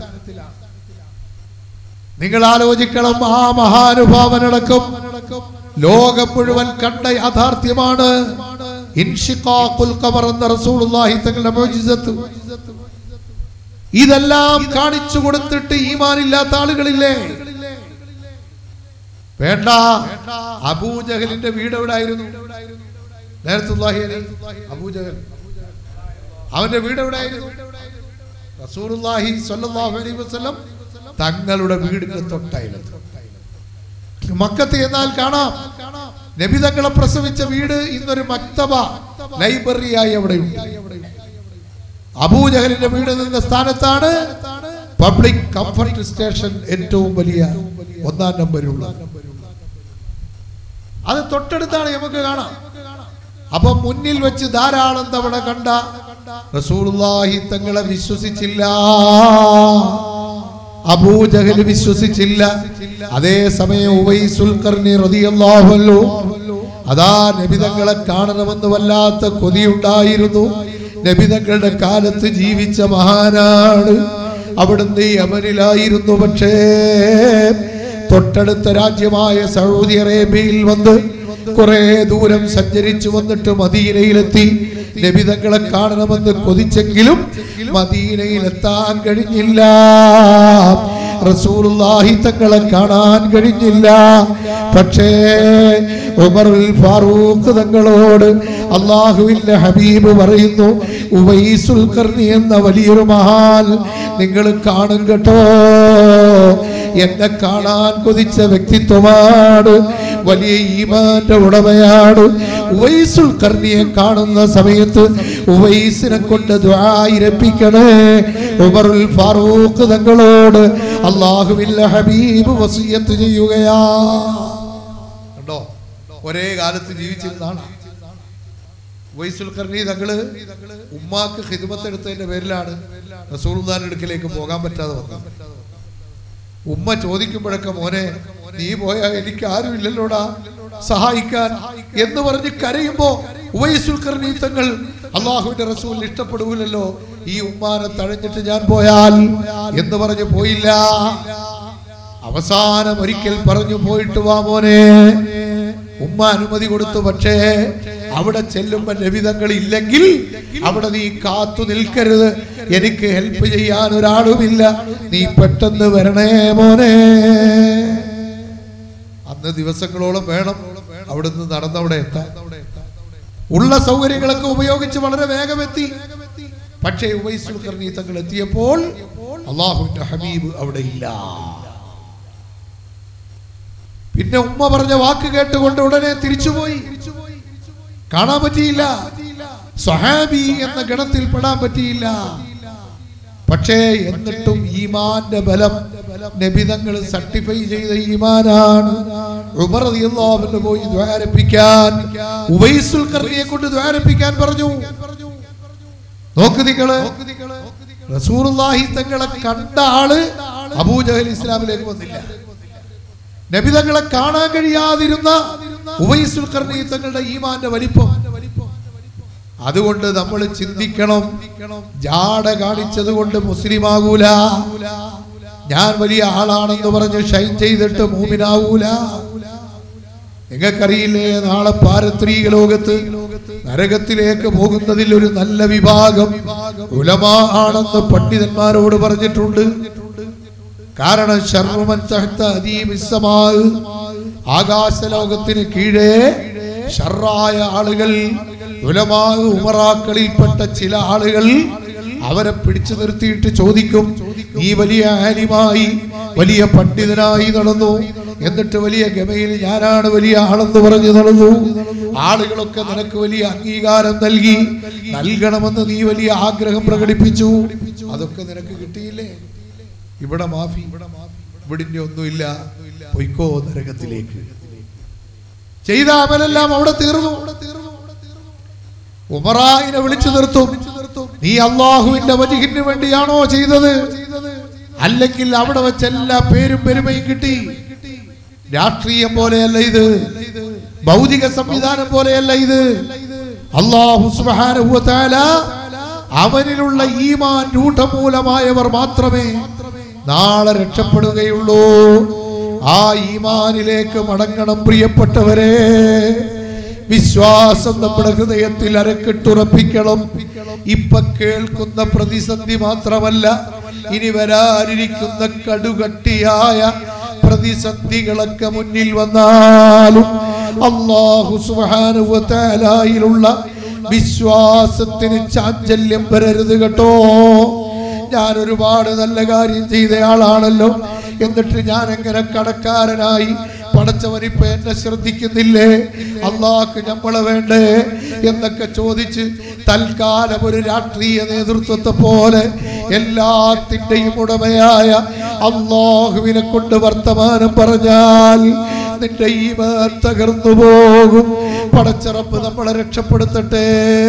നിങ്ങൾ ആലോചിക്കണം ആ മഹാനുഭാവനടക്കം ലോകം മുഴുവൻ കണ്ട യാഥാർത്ഥ്യമാണ് ഇൻഷിഖാഖുൽ ഖമർ എന്ന റസൂലുള്ളാഹി തങ്ങളുടെ മുഅ്ജിസത്ത് ഇതെല്ലാം കാണിച്ചു കൊടുത്തിട്ട് ഈമാനില്ലാത്ത ആളുകളില്ലേ വേണ്ട അബൂജഹലിന്റെ വീട് എവിടായിരുന്നു നേരത്തുല്ലാഹി അലൈഹി അബൂജഹൽ അവന്റെ വീട് എവിടായിരുന്നു റസൂലുള്ളാഹി സ്വല്ലല്ലാഹു അലൈഹി വസല്ലം തങ്ങളുടെ വീടിന്റെ തൊട്ടയലത്ത് മക്കത്ത് എന്നാൽ കാണാം നബി തങ്ങളെ പ്രസവിച്ച വീട് ഇന്നൊരു മക്തബ ലൈബ്രറിയായി അവിടെയുണ്ട് അബൂജഹലിന്റെ വീട് നിന്ന സ്ഥാനത്താണ് പബ്ലിക് കംഫർട്ട് സ്റ്റേഷൻ ഏറ്റവും വലിയ ഒന്നാം നമ്പറുള്ള അത് തൊട്ടടുത്താണ് നമുക്ക് കാണാം അപ്പൊ മുന്നിൽ വെച്ച് ധാരാളം തവണ കണ്ട റസൂലുള്ളാഹി തങ്ങളെ വിശ്വസിച്ചില്ല അബൂജഹൽ വിശ്വസിച്ചില്ല അതേ സമയം ഉവൈസുൽ ഖർനി റളിയല്ലാഹു അൻഹു അതാ നബിതങ്ങളെ കാണണമെന്ന് വല്ലാത്ത കൊതിയുണ്ടായിരുന്നു നബിതങ്ങളുടെ കാലത്ത് ജീവിച്ച മഹാനാണ് അവിടുന്ന് യമനിലായിരുന്നു പക്ഷേ തൊട്ടടുത്ത രാജ്യമായ സൗദി അറേബ്യയിൽ വന്ന് കുറെ ദൂരം സഞ്ചരിച്ചു വന്നിട്ട് മദീനയിലെത്തി നബിതങ്ങളെ കാണണമെന്ന് കൊതിച്ചെങ്കിലും മദീനയിലെത്താൻ കഴിഞ്ഞില്ല റസൂലുള്ളാഹി തങ്ങളെ കാണാൻ കഴിഞ്ഞില്ല പക്ഷേ ഉമറുൽ ഫാറൂഖ് തങ്ങളോട് അള്ളാഹുവിന്റെ ഹബീബ് പറയുന്നു ഉവൈസുൽ കർണി എന്ന വലിയൊരു മഹാൻ നിങ്ങൾ കാണും കേട്ടോ എന്നെ കാണാൻ കൊതിച്ച വ്യക്തിത്വമാണ് വലിയ ഈമാന്റെ ഉടമയാണ് ഉവൈസുൽ കർണിയെ കാണുന്ന സമയത്ത് ഉവൈസിനെ കൊണ്ട് ദ്വായിരപ്പിക്കണേ ഉമറുൽ ഫാറൂഖ് തങ്ങളോട് അള്ളാഹുവില്ല ഹബീബ് വസിയത്ത് ചെയ്യുകയാ കണ്ടോ ഒരേ കാലത്ത് ജീവിച്ചിരുന്നാണ് വൈസുൽ കർണി തങ്ങള് ഉമ്മാക്ക് ഹിദ്മത്ത് എടുത്തതിന്റെ പേരിലാണ് റസൂൽദാന്റെ അടുക്കിലേക്ക് പോകാൻ പറ്റാതെ വന്നത് ഉമ്മ ചോദിക്കുമ്പോഴൊക്കെ മോനെ നീ പോയാ എനിക്ക് ആരും ഇല്ലല്ലോടാ സഹായിക്കാൻ എന്ന് പറഞ്ഞ് കരയുമ്പോ ഉവൈസുൽ കർണി തങ്ങൾ അള്ളാഹുവിന്റെ റസൂൽ ഇഷ്ടപ്പെടൂലല്ലോ ഈ ഉമ്മാനെ തഴഞ്ഞിട്ട് ഞാൻ പോയാൽ എന്ന് പറഞ്ഞ് പോയില്ല അവസാനം ഒരിക്കൽ പറഞ്ഞു പോയിട്ട് വാ മോനെ ഉമ്മ അനുമതി കൊടുത്തു പക്ഷേ അവിടെ ചെല്ലുമ്പോ ലഭിതങ്ങൾ ഇല്ലെങ്കിൽ അവിടെ നീ കാത്തു നിൽക്കരുത് എനിക്ക് ഹെൽപ്പ് ചെയ്യാൻ ഒരാളുമില്ല നീ പെട്ടെന്ന് വരണേ മോനെ അന്ന് ദിവസങ്ങളോളം വേണം അവിടുന്ന് നടന്നവിടെ എത്താൻ ഉള്ള സൗകര്യങ്ങളൊക്കെ ഉപയോഗിച്ച് വളരെ വേഗം എത്തി പക്ഷേ ഉവൈസുൽ കർണി തങ്ങൾ എത്തിയപ്പോൾ അള്ളാഹുവിന്റെ ഹബീബ് അവിടെ ഇല്ല പിന്നെ ഉമ്മ പറഞ്ഞ വാക്ക് കേട്ടുകൊണ്ട് ഉടനെ തിരിച്ചുപോയി കാണാൻ പറ്റിയില്ല സ്വഹാബി എന്ന ഗണത്തിൽ പെടാൻ പറ്റിയില്ല പക്ഷേ എന്നിട്ടും ഈമാന്റെ ബലം നബിതങ്ങൾ സർട്ടിഫൈ ചെയ്ത ഈമാനാണ് ഉമർ റളിയല്ലാഹു പോയി ദ്വാരപ്പിക്കാൻ ഉവൈസുൽ കർണിയെ കൊണ്ട് ദ്വാരപ്പിക്കാൻ പറഞ്ഞു നോക്ക് നിങ്ങള് റസൂലുള്ളാഹി തങ്ങളെ കണ്ട ആള് അബൂജഹൽ ഇസ്ലാമിലേക്ക് വന്നില്ല നബിതങ്ങളെ കാണാൻ കഴിയാതിരുന്ന ഉവൈസുൽ കർണി തങ്ങളുടെ ഈമാന്റെ വലിപ്പം അതുകൊണ്ട് നമ്മൾ ചിന്തിക്കണം ജാട കാണിച്ചത് കൊണ്ട് മുസ്ലിം ആകൂല ഞാൻ വലിയ ആളാണെന്ന് പറഞ്ഞ് ഷൈൻ ചെയ്തിട്ട് മൂമിനാവൂല നിങ്ങൾക്കറിയില്ലേ നാളെ പാരത്രീക ലോകത്ത് നരകത്തിലേക്ക് പോകുന്നതിൽ ഒരു നല്ല വിഭാഗം ഉലമാ ആണെന്ന് പണ്ഡിതന്മാരോട് പറഞ്ഞിട്ടുണ്ട് കാരണം ശർമ്മൻ തഹത്ത അദീമിസ്സമാവ് ആകാശലോകത്തിന് കീഴേ ഷർറായ ആളുകൾ ഉലമാവ് ഉമറാക്കളിൽപ്പെട്ട ചില ആളുകൾ അവരെ പിടിച്ചു നിർത്തിയിട്ട് ചോദിക്കും നീ വലിയ ആലിമായി വലിയ പണ്ഡിതനായി നടന്നു എന്നിട്ട് വലിയ ഗമയിൽ ഞാനാണ് വലിയ ആളെന്ന് പറഞ്ഞു നടന്നു ആളുകളൊക്കെ നിനക്ക് വലിയ അംഗീകാരം നൽകി നൽകണമെന്ന് നീ വലിയ ആഗ്രഹം പ്രകടിപ്പിച്ചു അതൊക്കെ നിനക്ക് കിട്ടിയില്ലേ ഇവിടെ മാഫി ഇവിടെ ഒന്നുമില്ല പൊയ്ക്കോ നരകത്തിലേക്ക് ചെയ്ത അമലെല്ലാം അവിടെ തീർന്നു ഉമറായിനെ വിളിച്ചു നിർത്തും നീ അള്ളാഹുവിന്റെ വജിഹിന് വേണ്ടിയാണോ ചെയ്തത് അല്ലെങ്കിൽ അവിടെ വെച്ച് എല്ലാ പേരും പെരുമയും കിട്ടി രാഷ്ട്രീയം പോലെയല്ല ഇത് ഭൗതിക സംവിധാനം പോലെയല്ല ഇത് അള്ളാഹു സുബ്ഹാനഹു വ തആല അവനിലുള്ള ഈമാൻ രൂഢമൂലമായവർ മാത്രമേ നാളെ രക്ഷപ്പെടുകയുള്ളൂ ആ ഈമാനിലേക്ക് മടങ്ങണം പ്രിയപ്പെട്ടവരെ വിശ്വാസം നമ്മുടെ ഹൃദയത്തിൽ അരക്കെട്ടുറപ്പിക്കണം ഇപ്പൊ കേൾക്കുന്ന പ്രതിസന്ധി മാത്രമല്ല ഇനി വരാനിരിക്കുന്ന കടുകട്ടിയായ പ്രതിസന്ധികളൊക്കെ മുന്നിൽ വന്നാലും അള്ളാഹു സുബാനുവത്താലായിലുള്ള വിശ്വാസത്തിന് ചാഞ്ചല്യം വരരുത് കേട്ടോ ഞാൻ ഒരുപാട് നല്ല കാര്യം ചെയ്ത ആളാണല്ലോ എന്നിട്ട് ഞാൻ എങ്ങനെ കടക്കാരനായി പടച്ചവൻ ഇപ്പൊ എന്നെ ശ്രദ്ധിക്കുന്നില്ലേ അള്ളാഹ്ക്ക് നമ്മളെ വേണ്ടേ എന്നൊക്കെ ചോദിച്ച് തൽക്കാലം ഒരു രാഷ്ട്രീയ നേതൃത്വത്തെ പോലെ എല്ലാത്തിൻ്റെയും ഉടമയായ അള്ളാഹുവിനെ കൊണ്ട് വർത്തമാനം പറഞ്ഞാൽ നിന്റെ ഈമാൻ തകർന്നു പോകും പടച്ചറപ്പ് നമ്മളെ രക്ഷപ്പെടുത്തട്ടെ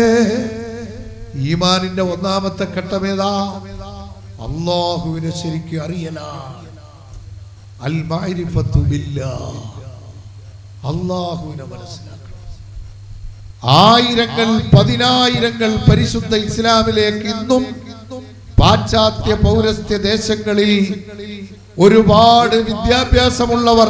ഈമാനിന്റെ ഒന്നാമത്തെ ഘട്ടമേതാ അള്ളാഹുവിനെ ശരിക്കും അറിയലാണ് അൽ മഅരിഫത്തു ബില്ലാഹ്. അള്ളാഹുവിനെ മനസ്സിലാക്കണം ആയിരങ്ങൾ പതിനായിരങ്ങൾ പരിശുദ്ധ ഇസ്ലാമിലേക്ക് ഇന്നും പാശ്ചാത്യ പൗരസ്ത്യ ദേശങ്ങളിൽ ഒരുപാട് വിദ്യാഭ്യാസമുള്ളവർ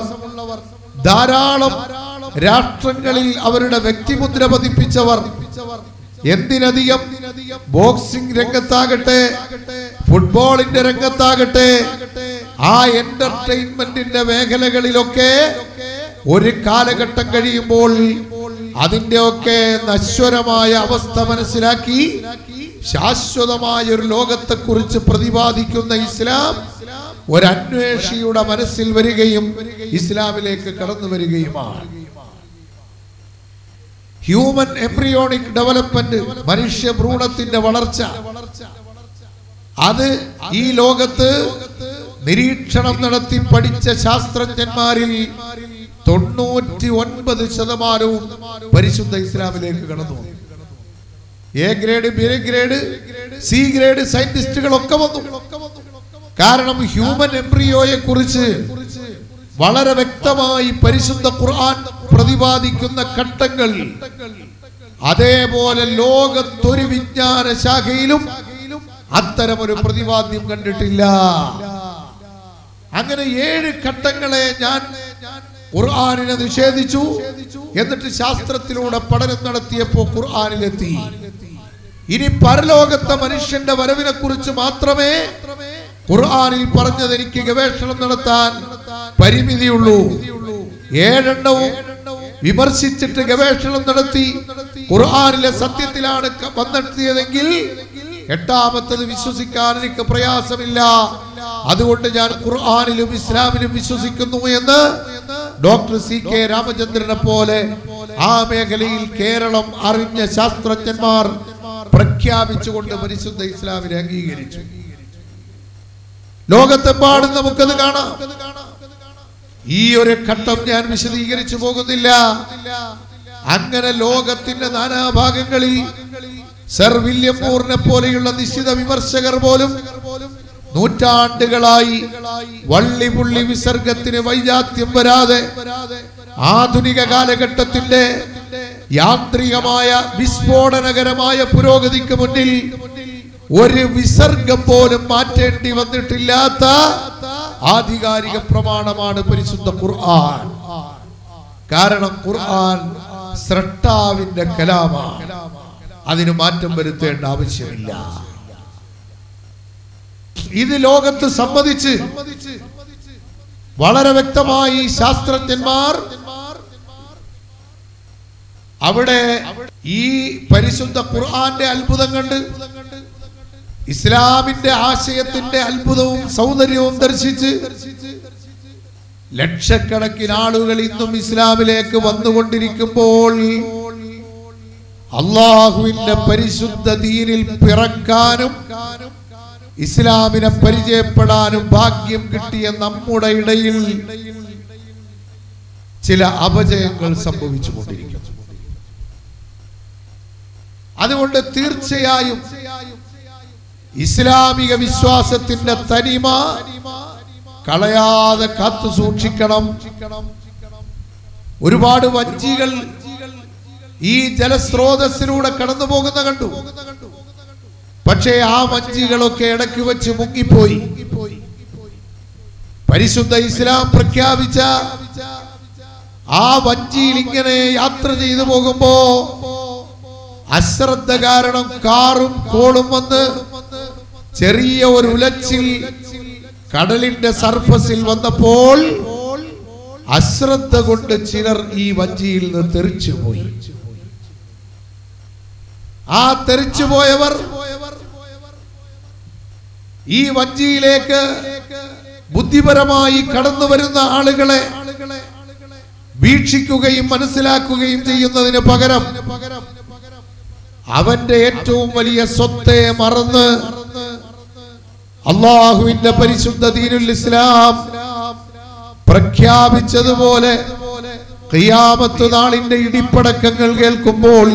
ധാരാളം രാഷ്ട്രങ്ങളിൽ അവരുടെ വ്യക്തിമുദ്ര പതിപ്പിച്ചവർ എന്തിനധികം ബോക്സിംഗ് രംഗത്താകട്ടെ ഫുട്ബോളിന്റെ രംഗത്താകട്ടെ ആ എന്റർടൈൻമെന്റിന്റെ മേഖലകളിലൊക്കെ ഒരു കാലഘട്ടം കഴിയുമ്പോൾ അതിന്റെ ഒക്കെ നശ്വരമായ അവസ്ഥ മനസ്സിലാക്കി ശാശ്വതമായ ഒരു ലോകത്തെ കുറിച്ച് പ്രതിപാദിക്കുന്ന ഇസ്ലാം ഒരു അന്വേഷിയുടെ മനസ്സിൽ വരികയും ഇസ്ലാമിലേക്ക് കടന്നു വരികയുമാണ് ഹ്യൂമൻ എംബ്രിയോണിക് ഡെവലപ്മെന്റ് മനുഷ്യ ഭ്രൂണത്തിന്റെ വളർച്ച അത് ഈ ലോകത്ത് നിരീക്ഷണം നടത്തി പഠിച്ച ശാസ്ത്രജ്ഞന്മാരിൽ തൊണ്ണൂറ്റി ഒൻപത് ശതമാനവും പരിശുദ്ധ ഇസ്ലാമിലേക്ക് കടന്നു വന്നു. A grade B grade C grade സയന്റിസ്റ്റുകളൊക്കെ വന്നു കാരണം ഹ്യൂമൻ എംബ്രിയോയെ കുറിച്ച് വളരെ വ്യക്തമായി പരിശുദ്ധ ഖുർആൻ പ്രതിപാദിക്കുന്ന ഘട്ടങ്ങൾ അതേപോലെ ലോകത്തൊരു വിജ്ഞാന ശാഖയിലും അത്തരമൊരു പ്രതിപാദ്യം കണ്ടിട്ടില്ല അങ്ങനെ ഏഴ് ഘട്ടങ്ങളെ ഞാൻ ഖുർആാനിനെ നിഷേധിച്ചു എന്നിട്ട് ശാസ്ത്രത്തിലൂടെ പഠനം നടത്തിയപ്പോ ഖുർആാനിലെത്തി ഇനി പരലോകത്തെ മനുഷ്യന്റെ വരവിനെ കുറിച്ച് മാത്രമേ ഖുർആാനിൽ പറഞ്ഞത് എനിക്ക് ഗവേഷണം നടത്താൻ പരിമിതിയുള്ളൂ ഏഴെണ്ണവും വിമർശിച്ചിട്ട് ഗവേഷണം നടത്തി ഖുർആാനിലെ സത്യത്തിലാണ് ക- വന്നെത്തിയതെങ്കിൽ എട്ടാമത്തത് വിശ്വസിക്കാൻ എനിക്ക് പ്രയാസമില്ല അതുകൊണ്ട് ഞാൻ ഖുർആാനിലും ഇസ്ലാമിലും വിശ്വസിക്കുന്നു എന്ന് ഡോക്ടർ സി കെ രാമചന്ദ്രനെ പോലെ ആ മേഖലയിൽ കേരളം അറിഞ്ഞ ശാസ്ത്രജ്ഞന്മാർ പ്രഖ്യാപിച്ചുകൊണ്ട് പരിശുദ്ധ ഇസ്ലാമിനെ അംഗീകരിച്ചു ലോകത്തെമ്പാടും നമുക്കത് കാണാം ഈ ഒരു ഘട്ടം ഞാൻ വിശദീകരിച്ചു പോകുന്നില്ല അങ്ങനെ ലോകത്തിന്റെ നാനാഭാഗങ്ങളിൽ സർ വില്യം മൂറിനെ പോലെയുള്ള നിശ്ചിത വിമർശകർ പോലും നൂറ്റാണ്ടുകളായി വള്ളി പുള്ളി വിസർഗത്തിന് വൈജാത്യം വരാതെ ആധുനിക കാലഘട്ടത്തിന്റെ യാന്ത്രികമായ വിസ്ഫോടനകരമായ പുരോഗതിക്ക് മുന്നിൽ ഒരു വിസർഗം പോലും മാറ്റേണ്ടി വന്നിട്ടില്ലാത്ത ആധികാരിക പ്രമാണമാണ് പരിശുദ്ധ ഖുർആൻ കാരണം ഖുർആൻ സ്രഷ്ടാവിന്റെ കലാമാണ് അതിന് മാറ്റം വരുത്തേണ്ട ആവശ്യമില്ല ഇത് ലോകത്ത് സമ്മതിച്ച് വളരെ വ്യക്തമായി ശാസ്ത്രജ്ഞന്മാർ അവിടെ ഈ പരിശുദ്ധ ഖുർആന്റെ അത്ഭുതം കണ്ട് ഇസ്ലാമിന്റെ ആശയത്തിന്റെ അത്ഭുതവും സൗന്ദര്യവും ദർശിച്ച് ലക്ഷക്കണക്കിന് ആളുകൾ ഇന്നും ഇസ്ലാമിലേക്ക് വന്നുകൊണ്ടിരിക്കുമ്പോൾ അള്ളാഹുവിന്റെ പരിശുദ്ധ ദീനിൽ പിറക്കാനും ഇസ്ലാമിനെ പരിചയപ്പെടാനും ഭാഗ്യം കിട്ടിയ നമ്മുടെ ഇടയിൽ ചില അപജയങ്ങൾ സംഭവിച്ചുകൊണ്ടിരിക്കുന്നു അതുകൊണ്ട് തീർച്ചയായും ഇസ്ലാമിക വിശ്വാസത്തിന്റെ തനിമ കളയാതെ കാത്തു സൂക്ഷിക്കണം ഒരുപാട് വഞ്ചികൾ ഈ ജലസ്രോതസ്സിലൂടെ കടന്നു പോകുന്ന കണ്ടു പക്ഷേ ആ വഞ്ചികളൊക്കെ ഇടയ്ക്ക് വെച്ച് മുങ്ങിപ്പോയി പരിശുദ്ധ ഇസ്ലാം പ്രഖ്യാപിച്ച ആ വഞ്ചിയിൽ ഇങ്ങനെ യാത്ര ചെയ്തു പോകുമ്പോ അശ്രദ്ധ കാരണം കാറും കോളും വന്ന് ചെറിയ ഒരു ഉലച്ചിൽ കടലിന്റെ സർഫസിൽ വന്നപ്പോൾ അശ്രദ്ധ കൊണ്ട് ചിലർ ഈ വഞ്ചിയിൽ നിന്ന് തെറിച്ചു പോയി ആ തെറിച്ചു പോയവർ ഈ വഞ്ചിയിലേക്ക് ബുദ്ധിപരമായി കടന്നു വരുന്ന ആളുകളെ വീക്ഷിക്കുകയും മനസ്സിലാക്കുകയും ചെയ്യുന്നതിന് പകരം അവന്റെ ഏറ്റവും വലിയ സ്വത്തെ മറന്ന് അള്ളാഹുവിന്റെ പരിശുദ്ധ ദീനുൽ ഇസ്ലാം പ്രഖ്യാപിച്ചതുപോലെ ഖിയാമത്ത് നാളിന്റെ ഇടിപ്പടക്കങ്ങൾ കേൾക്കുമ്പോൾ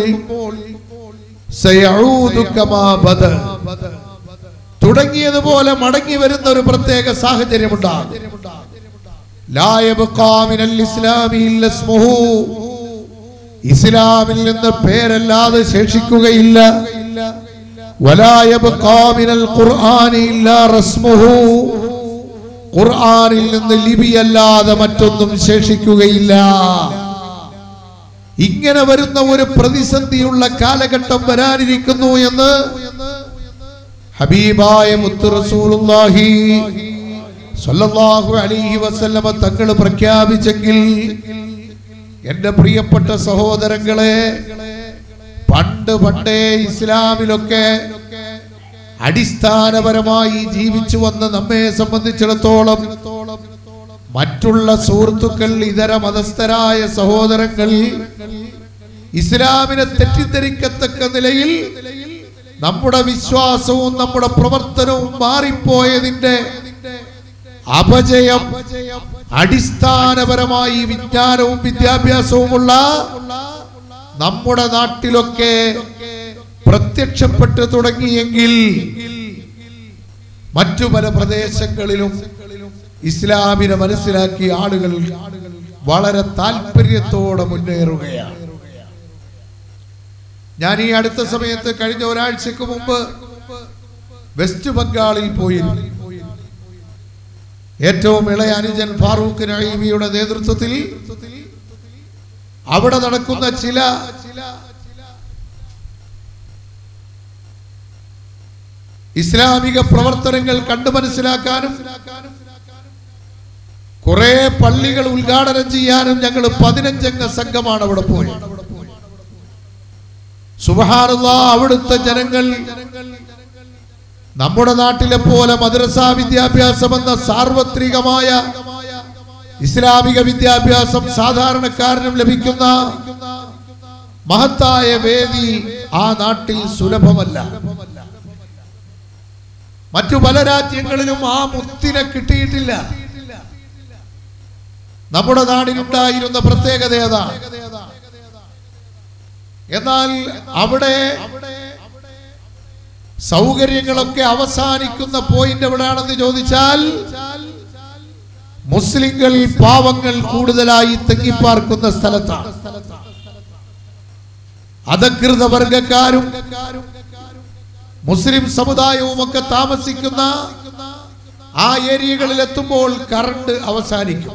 സയഊദു കമാ ബദ. തുടങ്ങിയതുപോലെ മടങ്ങി വരുന്ന ഒരു പ്രത്യേക സാഹചര്യമുണ്ടാകും ലാ യബ്ഖാ മിനൽ ഇസ്ലാമി ഇല്ല ഇസ്മുഹു. ഇസ്ലാമിൽ നിന്ന് പേരല്ലാതെ ശേഷിക്കുകയില്ല വലാ യബ്ഖാ മിനൽ ഖുർആനി ഇല്ലാ റസ്മുഹു. ഖുർആനിൽ നിന്ന് ലിപിയല്ലാതെ മറ്റൊന്നും ശേഷിക്കുകയില്ല ഇങ്ങനെ വരുന്ന ഒരു പ്രതിസന്ധിയുള്ള കാലഘട്ടം വരാനിരിക്കുന്നു എന്ന് ഹബീബായ മുത്തു റസൂലുള്ളാഹി സ്വല്ലല്ലാഹു അലൈഹി വസല്ലമ തങ്ങൾ പ്രഖ്യാപിച്ചെങ്കിൽ എന്റെ പ്രിയപ്പെട്ട സഹോദരങ്ങളെ പണ്ട് പണ്ടേ ഇസ്ലാമിലൊക്കെ അടിസ്ഥാനപരമായി ജീവിച്ചു വന്ന നമ്മെ സംബന്ധിച്ചിടത്തോളം മറ്റുള്ള സുഹൃത്തുക്കൾ ഇതര മതസ്ഥരായ സഹോദരങ്ങൾ ഇസ്ലാമിനെ തെറ്റിദ്ധരിക്കത്തക്ക നിലയിൽ നമ്മുടെ വിശ്വാസവും നമ്മുടെ പ്രവർത്തനവും മാറിപ്പോയതിന്റെ അപജയം അടിസ്ഥാനപരമായി വിജ്ഞാനവും വിദ്യാഭ്യാസവുമുള്ള നമ്മുടെ നാട്ടിലൊക്കെ പ്രത്യക്ഷപ്പെട്ടു തുടങ്ങിയെങ്കിൽ മറ്റു പല പ്രദേശങ്ങളിലും ഇസ്ലാമിനെ മനസ്സിലാക്കിയ ആളുകൾ വളരെ താല്പര്യത്തോടെ മുന്നേറുകയാണ് ഞാൻ ഈ അടുത്ത സമയത്ത് കഴിഞ്ഞ ഒരാഴ്ചക്ക് മുമ്പ് വെസ്റ്റ് ബംഗാളിൽ പോയിരുന്നു ഏറ്റവും ഇളയ അനുജൻ ഫാറൂഖ് നഈമിയുടെ നേതൃത്വത്തിൽ അവിടെ നടക്കുന്ന ചില ഇസ്ലാമിക പ്രവർത്തനങ്ങൾ കണ്ടു മനസ്സിലാക്കാനും കുറെ പള്ളികൾ ഉദ്ഘാടനം ചെയ്യാനും ഞങ്ങൾ പതിനഞ്ചംഗ സംഘമാണ് അവിടെ പോയത് സുബഹാനുള്ള അവിടുത്തെ ജനങ്ങൾ നമ്മുടെ നാട്ടിലെ പോലെ മദ്രസ വിദ്യാഭ്യാസം എന്ന സാർവത്രികമായ ഇസ്ലാമിക വിദ്യാഭ്യാസം സാധാരണക്കാരനും ലഭിക്കുന്ന മഹത്തായ വേദി ആ നാട്ടിൽ സുലഭമല്ല മറ്റു പല രാജ്യങ്ങളിലും ആ മുത്തിനെ കിട്ടിയിട്ടില്ല നമ്മുടെ നാടിനുണ്ടായിരുന്ന പ്രത്യേകത അതാണ് എന്നാൽ അവിടെ സൗകര്യങ്ങളൊക്കെ അവസാനിക്കുന്ന പോയിന്റ് എവിടെയാണെന്ന് ചോദിച്ചാൽ മുസ്ലിങ്ങൾ പാവങ്ങൾ കൂടുതലായി തെങ്ങിപ്പാർക്കുന്ന സ്ഥലത്താണ് അധകൃത വർഗക്കാരും മുസ്ലിം സമുദായവും ഒക്കെ താമസിക്കുന്ന ആ ഏരിയകളിൽ എത്തുമ്പോൾ കറണ്ട് അവസാനിക്കും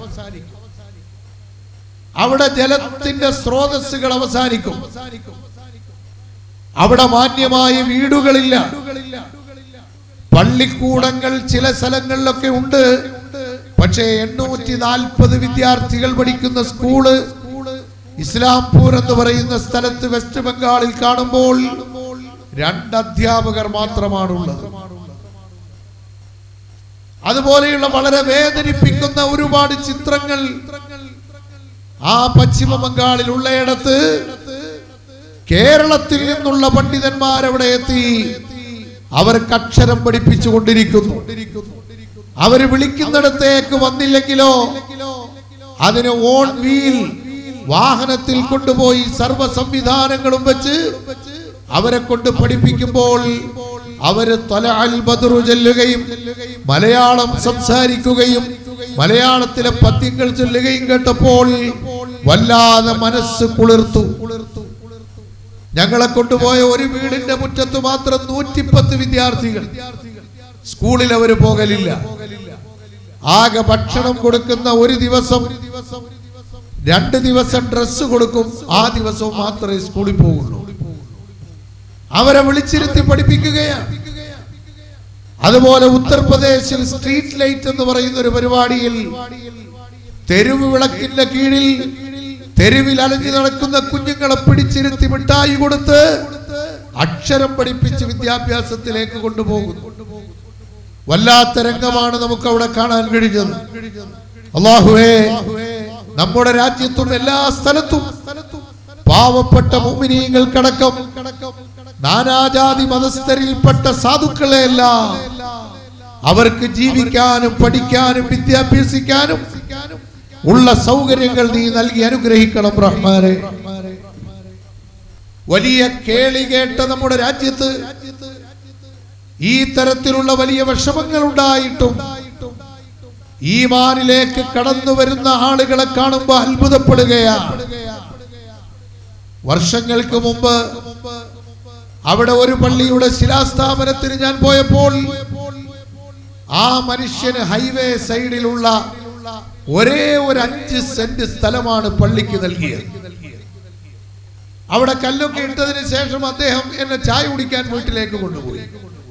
അവിടെ ജലത്തിന്റെ സ്രോതസ്സുകൾ അവസാനിക്കും അവിടെ മാന്യമായ വീടുകളില്ല പള്ളിക്കൂടങ്ങൾ ചില സ്ഥലങ്ങളിലൊക്കെ ഉണ്ട് പക്ഷേ എണ്ണൂറ്റി നാൽപ്പത് വിദ്യാർത്ഥികൾ പഠിക്കുന്ന സ്കൂള് ഇസ്ലാംപൂർ എന്ന് പറയുന്ന സ്ഥലത്ത് വെസ്റ്റ് ബംഗാളിൽ കാണുമ്പോൾ രണ്ട് അധ്യാപകർ മാത്രമാണുള്ളത് അതുപോലെയുള്ള വളരെ വേദനിപ്പിക്കുന്ന ഒരുപാട് ചിത്രങ്ങൾ ആ പശ്ചിമ ബംഗാളിൽ ഉള്ളയിടത്ത് കേരളത്തിൽ നിന്നുള്ള പണ്ഡിതന്മാർ അവിടെ എത്തി അവർക്ക് അക്ഷരം പഠിപ്പിച്ചു കൊണ്ടിരിക്കുന്നു അവര് വിളിക്കുന്നിടത്തേക്ക് വന്നില്ലെങ്കിലോ അതിന് ഓൺ വീൽ വാഹനത്തിൽ കൊണ്ടുപോയി സർവ സംവിധാനങ്ങളും വെച്ച് അവരെ കൊണ്ട് പഠിപ്പിക്കുമ്പോൾ അവര് തല അൽ ബദറു ചെല്ലുകയും മലയാളം സംസാരിക്കുകയും മലയാളത്തിലെ പദ്യങ്ങൾ ചൊല്ലുകയും കേട്ടപ്പോൾ വല്ലാതെ മനസ്സ് കുളിർത്തു ഞങ്ങളെ കൊണ്ടുപോയ ഒരു വീടിന്റെ മുറ്റത്ത് മാത്രം നൂറ്റിപ്പത്ത് വിദ്യാർത്ഥികൾ സ്കൂളിൽ അവർ പോകലില്ല ആകെ ഭക്ഷണം കൊടുക്കുന്ന ഒരു ദിവസം രണ്ട് ദിവസം ഡ്രസ്സ് കൊടുക്കും ആ ദിവസവും മാത്രമേ സ്കൂളിൽ പോകുള്ളൂ അവരെ വിളിച്ചിരുത്തി പഠിപ്പിക്കുകയാണ് അതുപോലെ ഉത്തർപ്രദേശിൽ സ്ട്രീറ്റ് ലൈറ്റ് എന്ന് പറയുന്ന ഒരു പരിപാടിയിൽ തെരുവ് വിളക്കിന്റെ കീഴിൽ തെരുവിൽ അലഞ്ഞു നടക്കുന്ന കുഞ്ഞുങ്ങളെ പിടിച്ചിരുത്തി മിഠായി കൊടുത്ത് അക്ഷരം പഠിപ്പിച്ച് വിദ്യാഭ്യാസത്തിലേക്ക് കൊണ്ടുപോകുന്നു വല്ലാത്ത രംഗമാണ് നമുക്ക് അവിടെ കാണാൻ കഴിഞ്ഞത് അള്ളാഹുവേ നമ്മുടെ രാജ്യത്തും എല്ലാ സ്ഥലത്തും പാവപ്പെട്ട മുമിനീങ്ങൾക്കടക്കം നാനാജാതി മതസ്ഥരിൽപ്പെട്ട സാധുക്കളെയെല്ലാം അവർക്ക് ജീവിക്കാനും പഠിക്കാനും വിദ്യാഭ്യസിക്കാനും ഉള്ള സൗകര്യങ്ങൾ നീ നൽകി അനുഗ്രഹിക്കണം റഹ്മാനെ വലിയ കേളി കേട്ട നമ്മുടെ രാജ്യത്ത് ഈ തരത്തിലുള്ള വലിയ വിഷമങ്ങൾ ഉണ്ടായിട്ടും ഈ മാനിലേക്ക് കടന്നു വരുന്ന ആളുകളെ കാണുമ്പോൾ അത്ഭുതപ്പെടുകയാണ് വർഷങ്ങൾക്ക് മുമ്പ് അവിടെ ഒരു പള്ളിയുടെ ശിലാസ്ഥാപനത്തിന് ഞാൻ പോയപ്പോൾ ആ മനുഷ്യന് ഹൈവേ സൈഡിലുള്ള ഒരേ ഒരു അഞ്ച് സെന്റ് സ്ഥലമാണ് പള്ളിക്ക് നൽകിയത് അവിടെ കല്ലൊക്കെ ഇട്ടതിന് ശേഷം അദ്ദേഹം എന്നെ ചായ കുടിക്കാൻ വീട്ടിലേക്ക് കൊണ്ടുപോയി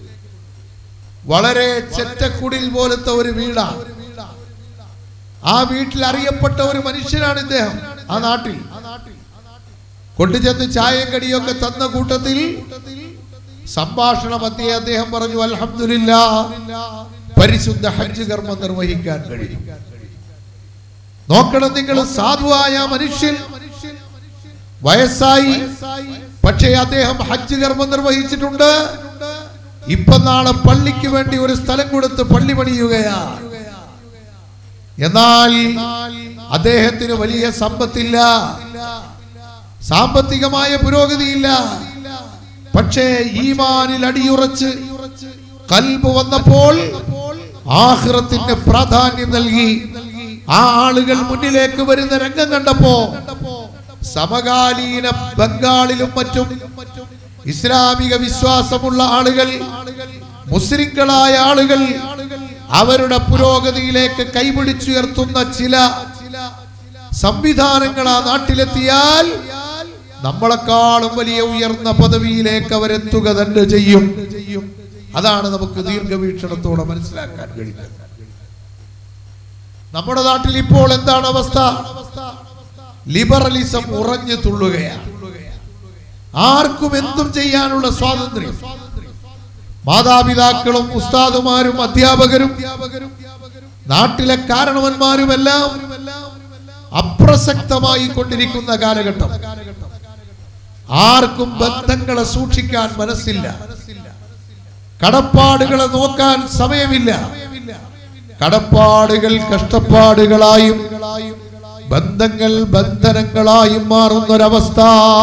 വളരെ ചെറ്റക്കുടിൽ പോലത്തെ ഒരു വീടാണ് ആ വീട്ടിൽ അറിയപ്പെട്ട ഒരു മനുഷ്യനാണ് ഇദ്ദേഹം ആ നാട്ടിൽ കൊണ്ടുചെന്ന് ചായയും കടിയൊക്കെ തന്ന കൂട്ടത്തിൽ സംഭാഷണ മധ്യേ അദ്ദേഹം പറഞ്ഞു അൽഹംദുലില്ലാ പരിശുദ്ധ ഹജ്ജ് കർമ്മം നിർവഹിക്കാൻ കഴിയും നോക്കണം നിങ്ങൾ സാധുവായ മനുഷ്യൻ വയസ്സായി പക്ഷേ അദ്ദേഹം ഹജ്ജ് കർമ്മം നിർവഹിച്ചിട്ടുണ്ട് ഇപ്പൊ നാളെ പള്ളിക്ക് വേണ്ടി ഒരു സ്ഥലം കൊടുത്ത് പള്ളി പണിയുകയാണ് എന്നാൽ അദ്ദേഹത്തിന് വലിയ സമ്പത്തില്ല സാമ്പത്തികമായ പുരോഗതിയില്ല പക്ഷേ ഈമാനിൽ അടിയുറച്ച് കൽബ് വന്നപ്പോൾ ആഹ്റത്തിന് പ്രാധാന്യം നൽകി ആ ആളുകൾ മുന്നിലേക്ക് വരുന്ന രംഗം കണ്ടപ്പോ സമകാലീന ബംഗാളിലും മറ്റും ഇസ്ലാമിക വിശ്വാസമുള്ള ആളുകൾ മുസ്ലിങ്ങളായ ആളുകൾ അവരുടെ പുരോഗതിയിലേക്ക് കൈപിടിച്ചുയർത്തുന്ന ചില സംവിധാനങ്ങൾ ആ നാട്ടിലെത്തിയാൽ നമ്മളെക്കാളും വലിയ ഉയർന്ന പദവിയിലേക്ക് അവരെത്തുക തന്നെ ചെയ്യും അതാണ് നമുക്ക് ദീർഘവീക്ഷണത്തോടെ മനസ്സിലാക്കാൻ കഴിയുന്നത് നമ്മുടെ നാട്ടിൽ ഇപ്പോൾ എന്താണ് അവസ്ഥ ലിബറലിസം ഉറഞ്ഞു തുള്ളുകയാണ് ആർക്കും എന്തും ചെയ്യാനുള്ള സ്വാതന്ത്ര്യം മാതാപിതാക്കളും ഉസ്താദുമാരും അധ്യാപകരും നാട്ടിലെ കാരണവന്മാരുമെല്ലാം അപ്രസക്തമായി കൊണ്ടിരിക്കുന്ന കാലഘട്ടം ആർക്കും ബന്ധങ്ങളെ സൂക്ഷിക്കാൻ മനസ്സില്ല കടപ്പാടുകളെ നോക്കാൻ സമയമില്ല കടപ്പാടുകൾ കഷ്ടപ്പാടുകളായും ബന്ധങ്ങൾ ബന്ധനങ്ങളായും മാറുന്നൊരവസ്ഥ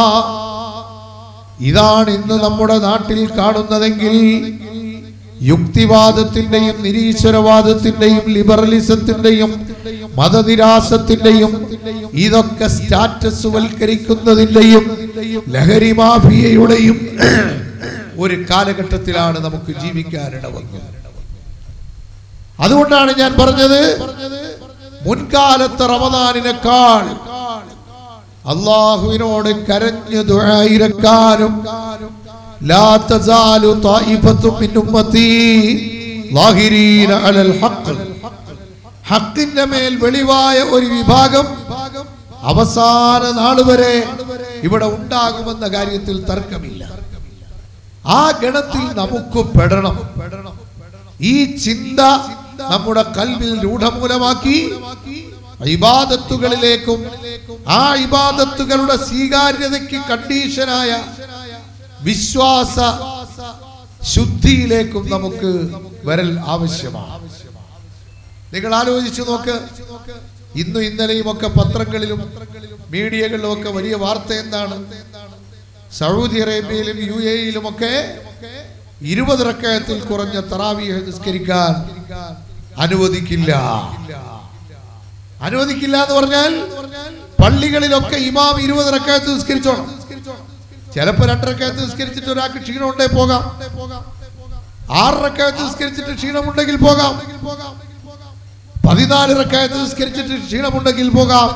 ഇതാണ് ഇന്ന് നമ്മുടെ നാട്ടിൽ കാണുന്നതെങ്കിൽ യുക്തിവാദത്തിന്റെയും നിരീശ്വരവാദത്തിന്റെയും ലിബറലിസത്തിന്റെയും മതനിരാസത്തിന്റെയും ഇതൊക്കെ സ്റ്റാറ്റസ് വൽക്കരിക്കുന്നതിന്റെയും ലഹരി മാഫിയയുടെയും ഒരു കാലഘട്ടത്തിലാണ് നമുക്ക് ജീവിക്കാനിട വന്നത് അതുകൊണ്ടാണ് ഞാൻ പറഞ്ഞത് മുൻകാലത്തെ റമദാനിനേക്കാൾ അള്ളാഹുവിനോട് കരഞ്ഞു ദുആയിരക്കാനും ലാ തസാലു ത്വായിഫത്തും മിൻ ഉമ്മത്തി ലാഹിരീന അലൽ ഹഖ് ഹക്കിന്റെ മേൽ വെളിവായ ഒരു വിഭാഗം അവസാന നാൾ വരെ ഇവിടെ ഉണ്ടാകുമെന്ന കാര്യത്തിൽ തർക്കമില്ല ആ ഗണത്തിൽ നമുക്ക് പെടണം ഈ ചിന്ത നമ്മുടെ കൽവിൽ രൂഢമൂലമാക്കി ഇബാദത്തുകളിലേക്കും ആ ഇബാദത്തുകളുടെ സ്വീകാര്യതയ്ക്ക് കണ്ടീഷനായ വിശ്വാസ ശുദ്ധിയിലേക്കും നമുക്ക് വരൽ ആവശ്യമാണ് നിങ്ങൾ ആലോചിച്ചു നോക്ക് ഇന്നും ഇന്നലെയും ഒക്കെ പത്രങ്ങളിലും മീഡിയകളിലും ഒക്കെ വലിയ വാർത്ത എന്താണ് സൗദി അറേബ്യയിലും യു എയിലും ഒക്കെ ഇരുപത് റക്കയത്തിൽ കുറഞ്ഞ തറാവിയെ നിസ്കരിക്കാൻ അനുവദിക്കില്ല അനുവദിക്കില്ല എന്ന് പറഞ്ഞാൽ പള്ളികളിലൊക്കെ ഇമാം ഇരുപത് റക്കയത്ത് നിസ്കരിച്ചോണം ചിലപ്പോ രണ്ടരക്കകത്ത് നിസ്കരിച്ചിട്ട് ഒരാൾക്ക് ക്ഷീണം ഉണ്ടേ പോകാം ആറരക്കകത്ത് നിസ്കരിച്ചിട്ട് ക്ഷീണമുണ്ടെങ്കിൽ പോകാം പതിനാല് റക്കയത്ത് നിസ്കരിച്ചിട്ട് ക്ഷീണമുണ്ടെങ്കിൽ പോകാം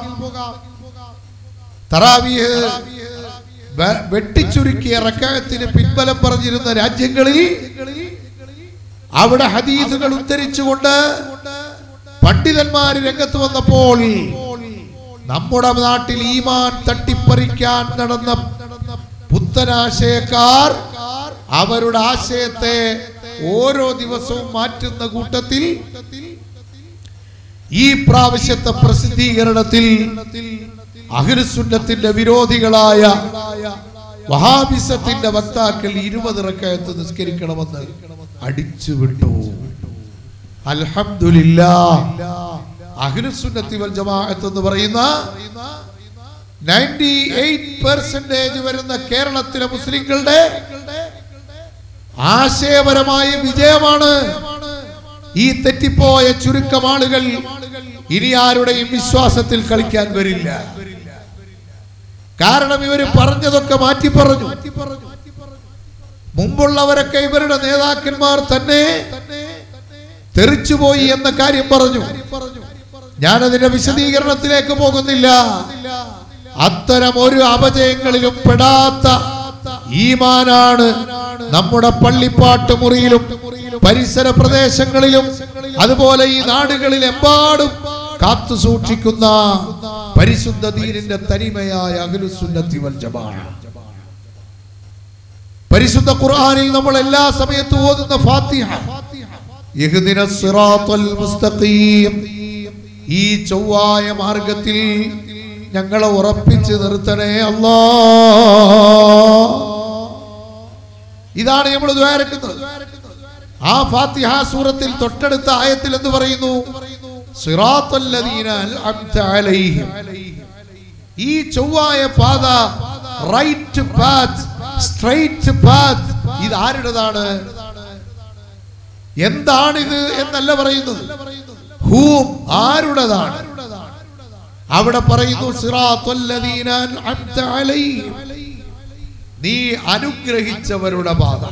തറാവീഹ് വെ- വെട്ടിച്ചുരുക്കിയ റക്കയത്തിന് പിൻബലം പറഞ്ഞിരുന്ന രാജ്യങ്ങളിൽ അവിടെ ഹദീസുകൾ ഉദ്ധരിച്ചുകൊണ്ട് പണ്ഡിതന്മാര് രംഗത്ത് വന്നപ്പോൾ നമ്മുടെ നാട്ടിൽ ഈമാൻ തട്ടിപ്പറിക്കാൻ നടന്ന പുത്തനാശയക്കാർ അവരുടെ ആശയത്തെ ഓരോ ദിവസവും മാറ്റുന്ന കൂട്ടത്തിൽ ഈ പ്രാവശ്യത്തെ പ്രസിദ്ധീകരണത്തിൽ അഹിർസുന്നത്തിന്റെ വിരോധികളായ വഹാബിസത്തിന്റെ വക്താക്കൾ ഇരുപത് റക്കയത്ത് നിസ്കരിക്കണമെന്ന് അടിച്ചുവിട്ടു അൽഹംദുലില്ലാ അഹിർസുന്നത്തി വൽ ജമാഅത്ത് എന്ന് പറയുന്ന നയൻറ്റി എയ്റ്റ് പെർസെന്റേജ് വരുന്ന കേരളത്തിലെ മുസ്ലിങ്ങളുടെ ആശയപരമായ വിജയമാണ് ഈ തെറ്റിപ്പോയ ചുരുക്കം ആളുകൾ ഇനി ആരുടെയും വിശ്വാസത്തിൽ കളിക്കാൻ വരില്ല കാരണം ഇവര് പറഞ്ഞതൊക്കെ മാറ്റി പറഞ്ഞു മുമ്പുള്ളവരൊക്കെ ഇവരുടെ നേതാക്കന്മാർ തന്നെ തെറിച്ചുപോയി എന്ന കാര്യം പറഞ്ഞു ഞാനതിന്റെ വിശദീകരണത്തിലേക്ക് പോകുന്നില്ല അത്തരം ഒരു അപജയങ്ങളിലും പെടാത്ത ഈമാനാണ് നമ്മുടെ പള്ളിപ്പാട്ട് മുറിയിലും പരിസര പ്രദേശങ്ങളിലും അതുപോലെ ഈ നാടുകളിൽ എമ്പാടും കാത്തു സൂക്ഷിക്കുന്ന പരിശുദ്ധ ദീനിന്റെ തനിമയായ അഖിലുസുന്നത്തി വൽ ജമാഅ പരിശുദ്ധ ഖുർആനിൽ നമ്മൾ എല്ലാ സമയത്തും ഓതുന്ന ഫാത്തിഹ ഇഹ്ദിന സിറാത്തൽ മുസ്തഖീം ഈ ചൊവ്വായ മാർഗത്തിൽ ഞങ്ങളെ ഉറപ്പിച്ച് നിർത്തണേ അല്ലാ ഇതാണ് നമ്മൾ ദ്വാരക്കുന്നത് ആ ഫാത്തിഹ സൂറത്തിൽ തൊട്ടടുത്ത ആയത്തിൽ എന്ന് പറയുന്നു സിറാത്തല്ലദീന അൻഅംത അലൈഹിം ഈ ചൊവ്വായ പാത റൈറ്റ് പാത്ത് സ്ട്രൈറ്റ് പാത്ത് ഇത് ആരുടേതാണ് എന്താണിത് എന്നല്ല പറയുന്നത് ഹൂം ആരുടേതാണ് അവിടെ പറയുന്നു സിറാത്തുല്ലദീന അൻഅംത അലൈഹിം നീ അനുഗ്രഹിച്ചവരുടെ പാത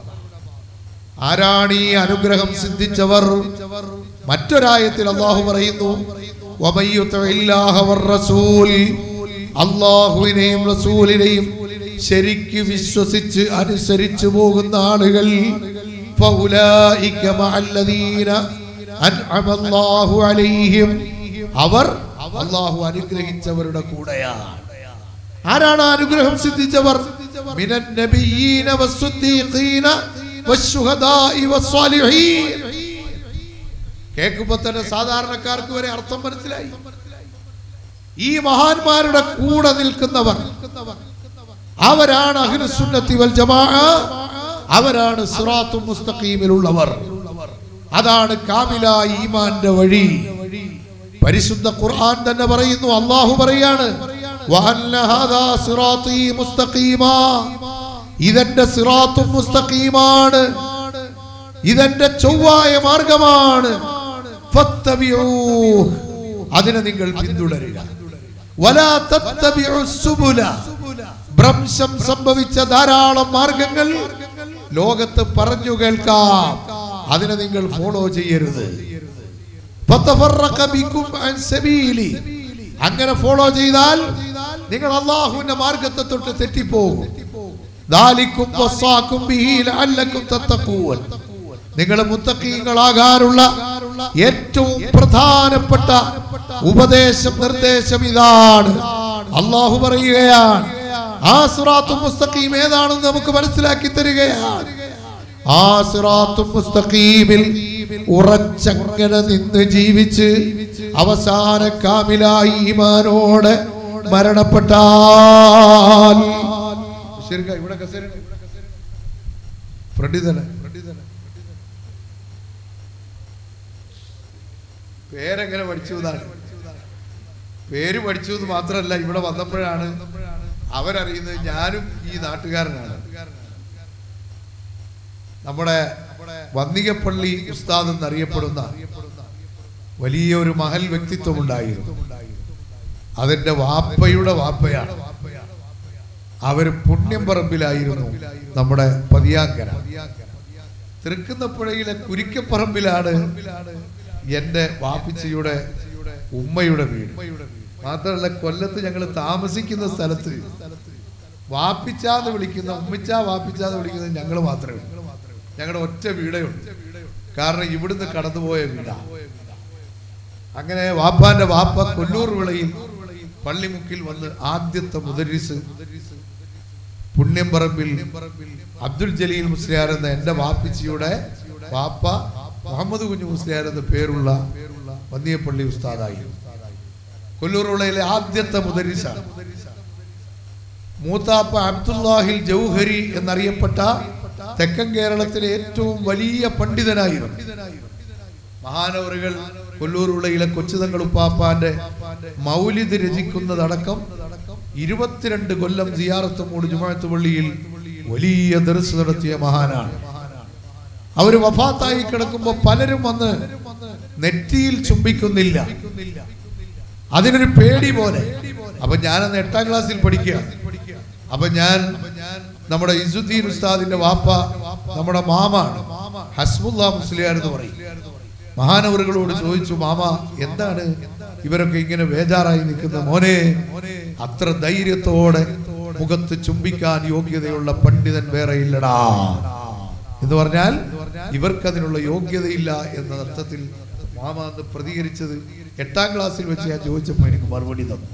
ആരാണ് ഈ അനുഗ്രഹം സിദ്ധിച്ചവർ മറ്റൊരായത്തിൽ അള്ളാഹു പറയുന്നു وَمَن يُطِعِ اللَّهَ وَالرَّسُولِ അള്ളാഹുവിനെയും റസൂലിനെയും ശരിക്ക് വിശ്വസിച്ച് അനുസരിച്ചു പോകുന്ന ആളുകൾ فَأُولَٰئِكَ مَعَ الَّذِينَ أَنْعَمَ اللَّهُ عَلَيْهِمْ അവർ അള്ളാഹു അനുഗ്രഹിച്ചവരുടെ കൂടെയാണ് ആരാണ് ആ അനുഗ്രഹം സിദ്ധിച്ചവർ മിനൻ നബിയ്യീന വസ്സുദ്ദീഖീന വശുഹദാഇ വസ്സാലിഹീൻ കേൾക്കുമ്പോ തന്നെ സാധാരണക്കാർക്ക് വരെ അർത്ഥം മനസ്സിലായി ഈ മഹാന്മാരുടെ കൂടെ നിൽക്കുന്നവർ അവരാണ് അഹ്ലുസുന്നത്തി വൽ ജമാഅ അവരാണ് സിറാത്തുൽ മുസ്തഖീമിലുള്ളവർ അതാണ് കാമില ഈമാന്റെ വഴി പരിശുദ്ധ ഖുർആൻ തന്നെ പറയുന്നു അള്ളാഹു പറയാണ് വഅന്ന ഹാദാ സിറാത്തീ മുസ്തഖീമാ ഇതെന്റെ സിറാത്തും മുസ്തഖീമാണ് ഇതെന്റെ ചൊവ്വായ മാർഗമാണ് ഫത്തബിഊഹ്. അതിനെ നിങ്ങൾ പിന്തുടരുക വലാ തത്തബിഉ സുബുല ഭ്രംശം സംഭവിച്ച ധാരാളം മാർഗങ്ങൾ ലോകത്ത് പറഞ്ഞു കേൾക്കാം അതിനെ നിങ്ങൾ ഫോളോ ചെയ്യരുത് ഫതഫറഖ ബികും അൻ സബീലി. അങ്ങനെ ഫോളോ ചെയ്താൽ നിങ്ങൾ അള്ളാഹുവിന്റെ മാർഗത്തെ തൊട്ട് തെറ്റിപ്പോകും ദാലിക്കും വസ്സാക്കും ബിഹി ലഅല്ലക്കും തത്തഖൂൻ. നിങ്ങൾ മുത്തക്കീങ്ങളാകാനുള്ള ഏറ്റവും പ്രധാനപ്പെട്ട ഉപദേശം നിർദ്ദേശം ഇതാണ് അള്ളാഹു പറയുകയാണ് ആ സുറാത്തു മുസ്തഖീം ഏതാണെന്ന് നമുക്ക് മനസ്സിലാക്കി തരികയാണ് ആ സിറാത്തും മുസ്തഖീമിൽ ഉറച്ചങ്ങനെ നിന്ന് ജീവിച്ച് അവസാന കാമിലായി ഈമാനോടെ മരണപ്പെട്ടാൽ ശരിക്ക ഇവിടെ കസേര ഫ്രണ്ടി തന്നെ പേരെങ്ങനെ പഠിച്ചു എന്നാണ് പേര് പഠിച്ചു എന്ന് മാത്രമല്ല ഇവിടെ വന്നപ്പോഴാണ് അവരറിയുന്നത് ഞാനും ഈ നാട്ടുകാരനാണ് നമ്മുടെ വന്നികപ്പള്ളി ഉസ്താദ് എന്നറിയപ്പെടുന്ന വലിയ ഒരു മഹൽ വ്യക്തിത്വം ഉണ്ടായിരുന്നു അതിന്റെ വാപ്പയുടെ വാപ്പയാണ് അവര് പുണ്യംപറമ്പിലായിരുന്നു നമ്മുടെ പതിയാങ്കര തൃക്കുന്നപ്പുഴയിലെ കുരിക്കപ്പറമ്പിലാണ് എന്റെ വാപ്പിച്ചയുടെ ഉമ്മയുടെ വീട് മാത്രമല്ല കൊല്ലത്ത് ഞങ്ങൾ താമസിക്കുന്ന സ്ഥലത്ത് വാപ്പിച്ചാന്ന് വിളിക്കുന്ന ഉമ്മിച്ച വാപ്പിച്ചാന്ന് വിളിക്കുന്നത് ഞങ്ങൾ മാത്രമേ ഉള്ളൂ ഞങ്ങളുടെ ഒറ്റ വീടേ ഉള്ളൂ കാരണം ഇവിടുന്ന് കടന്നുപോയ വീടാ അങ്ങനെ വാപ്പാന്റെ വാപ്പ കൊല്ലൂർ വിളയിൽ പള്ളിമുക്കിൽ വന്ന് ആദ്യത്തെ മുദരിസ് പുണ്യംപറമ്പിൽ അബ്ദുൽ ജലീൽ മുസ്ലിയാർ എന്ന എന്റെ വാപ്പിച്ചിയുടെ വാപ്പ മുഹമ്മദ് കുഞ്ഞു മുസ്ലിയാർ എന്ന പേരുള്ള വന്നിയപ്പള്ളി ഉസ്താദായിരുന്നു കൊല്ലൂർ വിളയിലെ ആദ്യത്തെ മുദരിസാണ് മൂത്താപ്പ അബ്ദുല്ലാഹിൽ ജൗഹരി എന്നറിയപ്പെട്ട തെക്കൻ കേരളത്തിലെ ഏറ്റവും വലിയ പണ്ഡിതനായിരുന്നു മഹാനവറുകൾ കൊല്ലൂർ വിളയിലെ കൊച്ചുതങ്ങൾ ഉപ്പാപ്പാന്റെ മൗലിദ് രചിക്കുന്നതടക്കം ഇരുപത്തിരണ്ട് കൊല്ലം സിയാറത്ത് മൂട് ജുമാഅത്ത് പള്ളിയിൽ വലിയ ദർസ് നടത്തിയ മഹാനാണ് അവര് വഫാത്തായി കിടക്കുമ്പോ പലരും വന്ന് നെറ്റിയിൽ ചുംബിക്കുന്നില്ല അതിനൊരു പേടി പോലെ അപ്പൊ ഞാനന്ന് എട്ടാം ക്ലാസ്സിൽ പഠിക്കുക അപ്പൊ ഞാൻ നമ്മുടെ ഇസുദ്ദീൻ ഉസ്താദിന്റെ വാപ്പ നമ്മുടെ മാമാണ് ഹസ്മുല്ല മുസ്ലിയാർ എന്ന് പറയും മഹാനവറുകളോട് ചോദിച്ചു മാമ എന്താണ് ഇവരൊക്കെ ഇങ്ങനെ ബേജാറായി നിൽക്കുന്ന മോനെ അത്ര ധൈര്യത്തോടെ മുഖത്ത് ചുംബിക്കാൻ യോഗ്യതയുള്ള പണ്ഡിതൻ വേറെ ഇല്ലടാ എന്ന് പറഞ്ഞാൽ ഇവർക്കതിനുള്ള യോഗ്യതയില്ല എന്ന അർത്ഥത്തിൽ മാമ അന്ന് പ്രതികരിച്ചത് എട്ടാം ക്ലാസ്സിൽ വെച്ച് ഞാൻ ചോദിച്ചപ്പോൾ എനിക്ക് മറുപടി തന്നു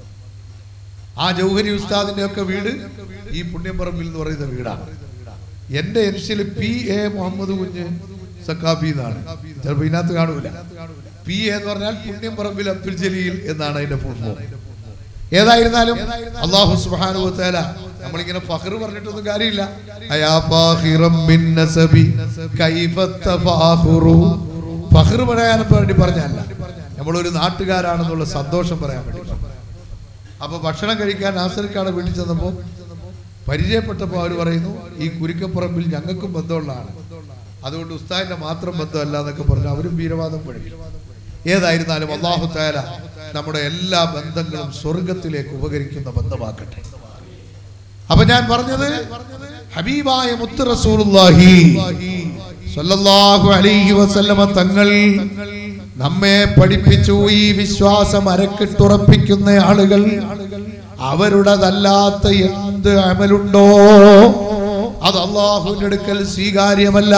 ആ ജൗഹരി ഉസ്താദിന്റെ ഒക്കെ വീട് ഈ പുണ്യപ്പറമ്പിൽ എന്ന് പറയുന്ന വീടാണ് എന്റെ ഇനിഷ്യൽ പി എ മുഹമ്മദ് കുഞ്ഞ് സക്കാബി എന്നാണ് ചിലപ്പോ ഇതിനകത്ത് കാണൂല പി എ എന്ന് പറഞ്ഞാൽ പുണ്യപ്പറമ്പിൽ അബ്ദുൽ ജലീൽ എന്നാണ് അതിന്റെ ഫുൾ ഫോം ഏതായിരുന്നാലും അള്ളാഹു സുബ്ഹാനഹു വതആല നമ്മളിങ്ങനെ ഫഖർ പറഞ്ഞിട്ടൊന്നും കാര്യമില്ല അയാ ഫാഖിറം മിൻ നസബി കൈഫ തഫാഖുറു ഫഖർ പറയാൻ വേണ്ടി പറഞ്ഞല്ല നമ്മളൊരു നാട്ടുകാരാണെന്നുള്ള സന്തോഷം പറയാൻ വേണ്ടി പറഞ്ഞു. അപ്പൊ ഭക്ഷണം കഴിക്കാൻ നാസർക്കാണ് വീട്ടിൽ ചെന്നപ്പോ പരിചയപ്പെട്ടപ്പോൾ അവർ പറയുന്നു ഈ കുരിക്കപ്പുറമ്പിൽ ഞങ്ങൾക്കും ബന്ധമുള്ളതാണ് അതുകൊണ്ട് ഉസ്താദിന്റെ മാത്രം ബന്ധമല്ല എന്നൊക്കെ പറഞ്ഞു അവരും വീരവാദം പഠിക്കും ഏതായിരുന്നാലും അള്ളാഹു താല നമ്മുടെ എല്ലാ ബന്ധങ്ങളും സ്വർഗത്തിലേക്ക് ഉപകരിക്കുന്ന ബന്ധമാക്കട്ടെ അപ്പൊ ഞാൻ പറഞ്ഞത് ഹബീബായ മുത്ത് റസൂലുള്ളാഹി സ്വല്ലല്ലാഹു അലൈഹി വസല്ലമ തങ്ങൾ നമ്മെ പഠിപ്പിച്ചു ഈ വിശ്വാസം അരക്കിട്ടുറപ്പിക്കുന്ന ആളുകൾ അവരുടേതല്ലാത്ത എന്ത് അമലുണ്ടോ അത് അള്ളാഹുവിന്റെ അടുക്കൽ സ്വീകാര്യമല്ല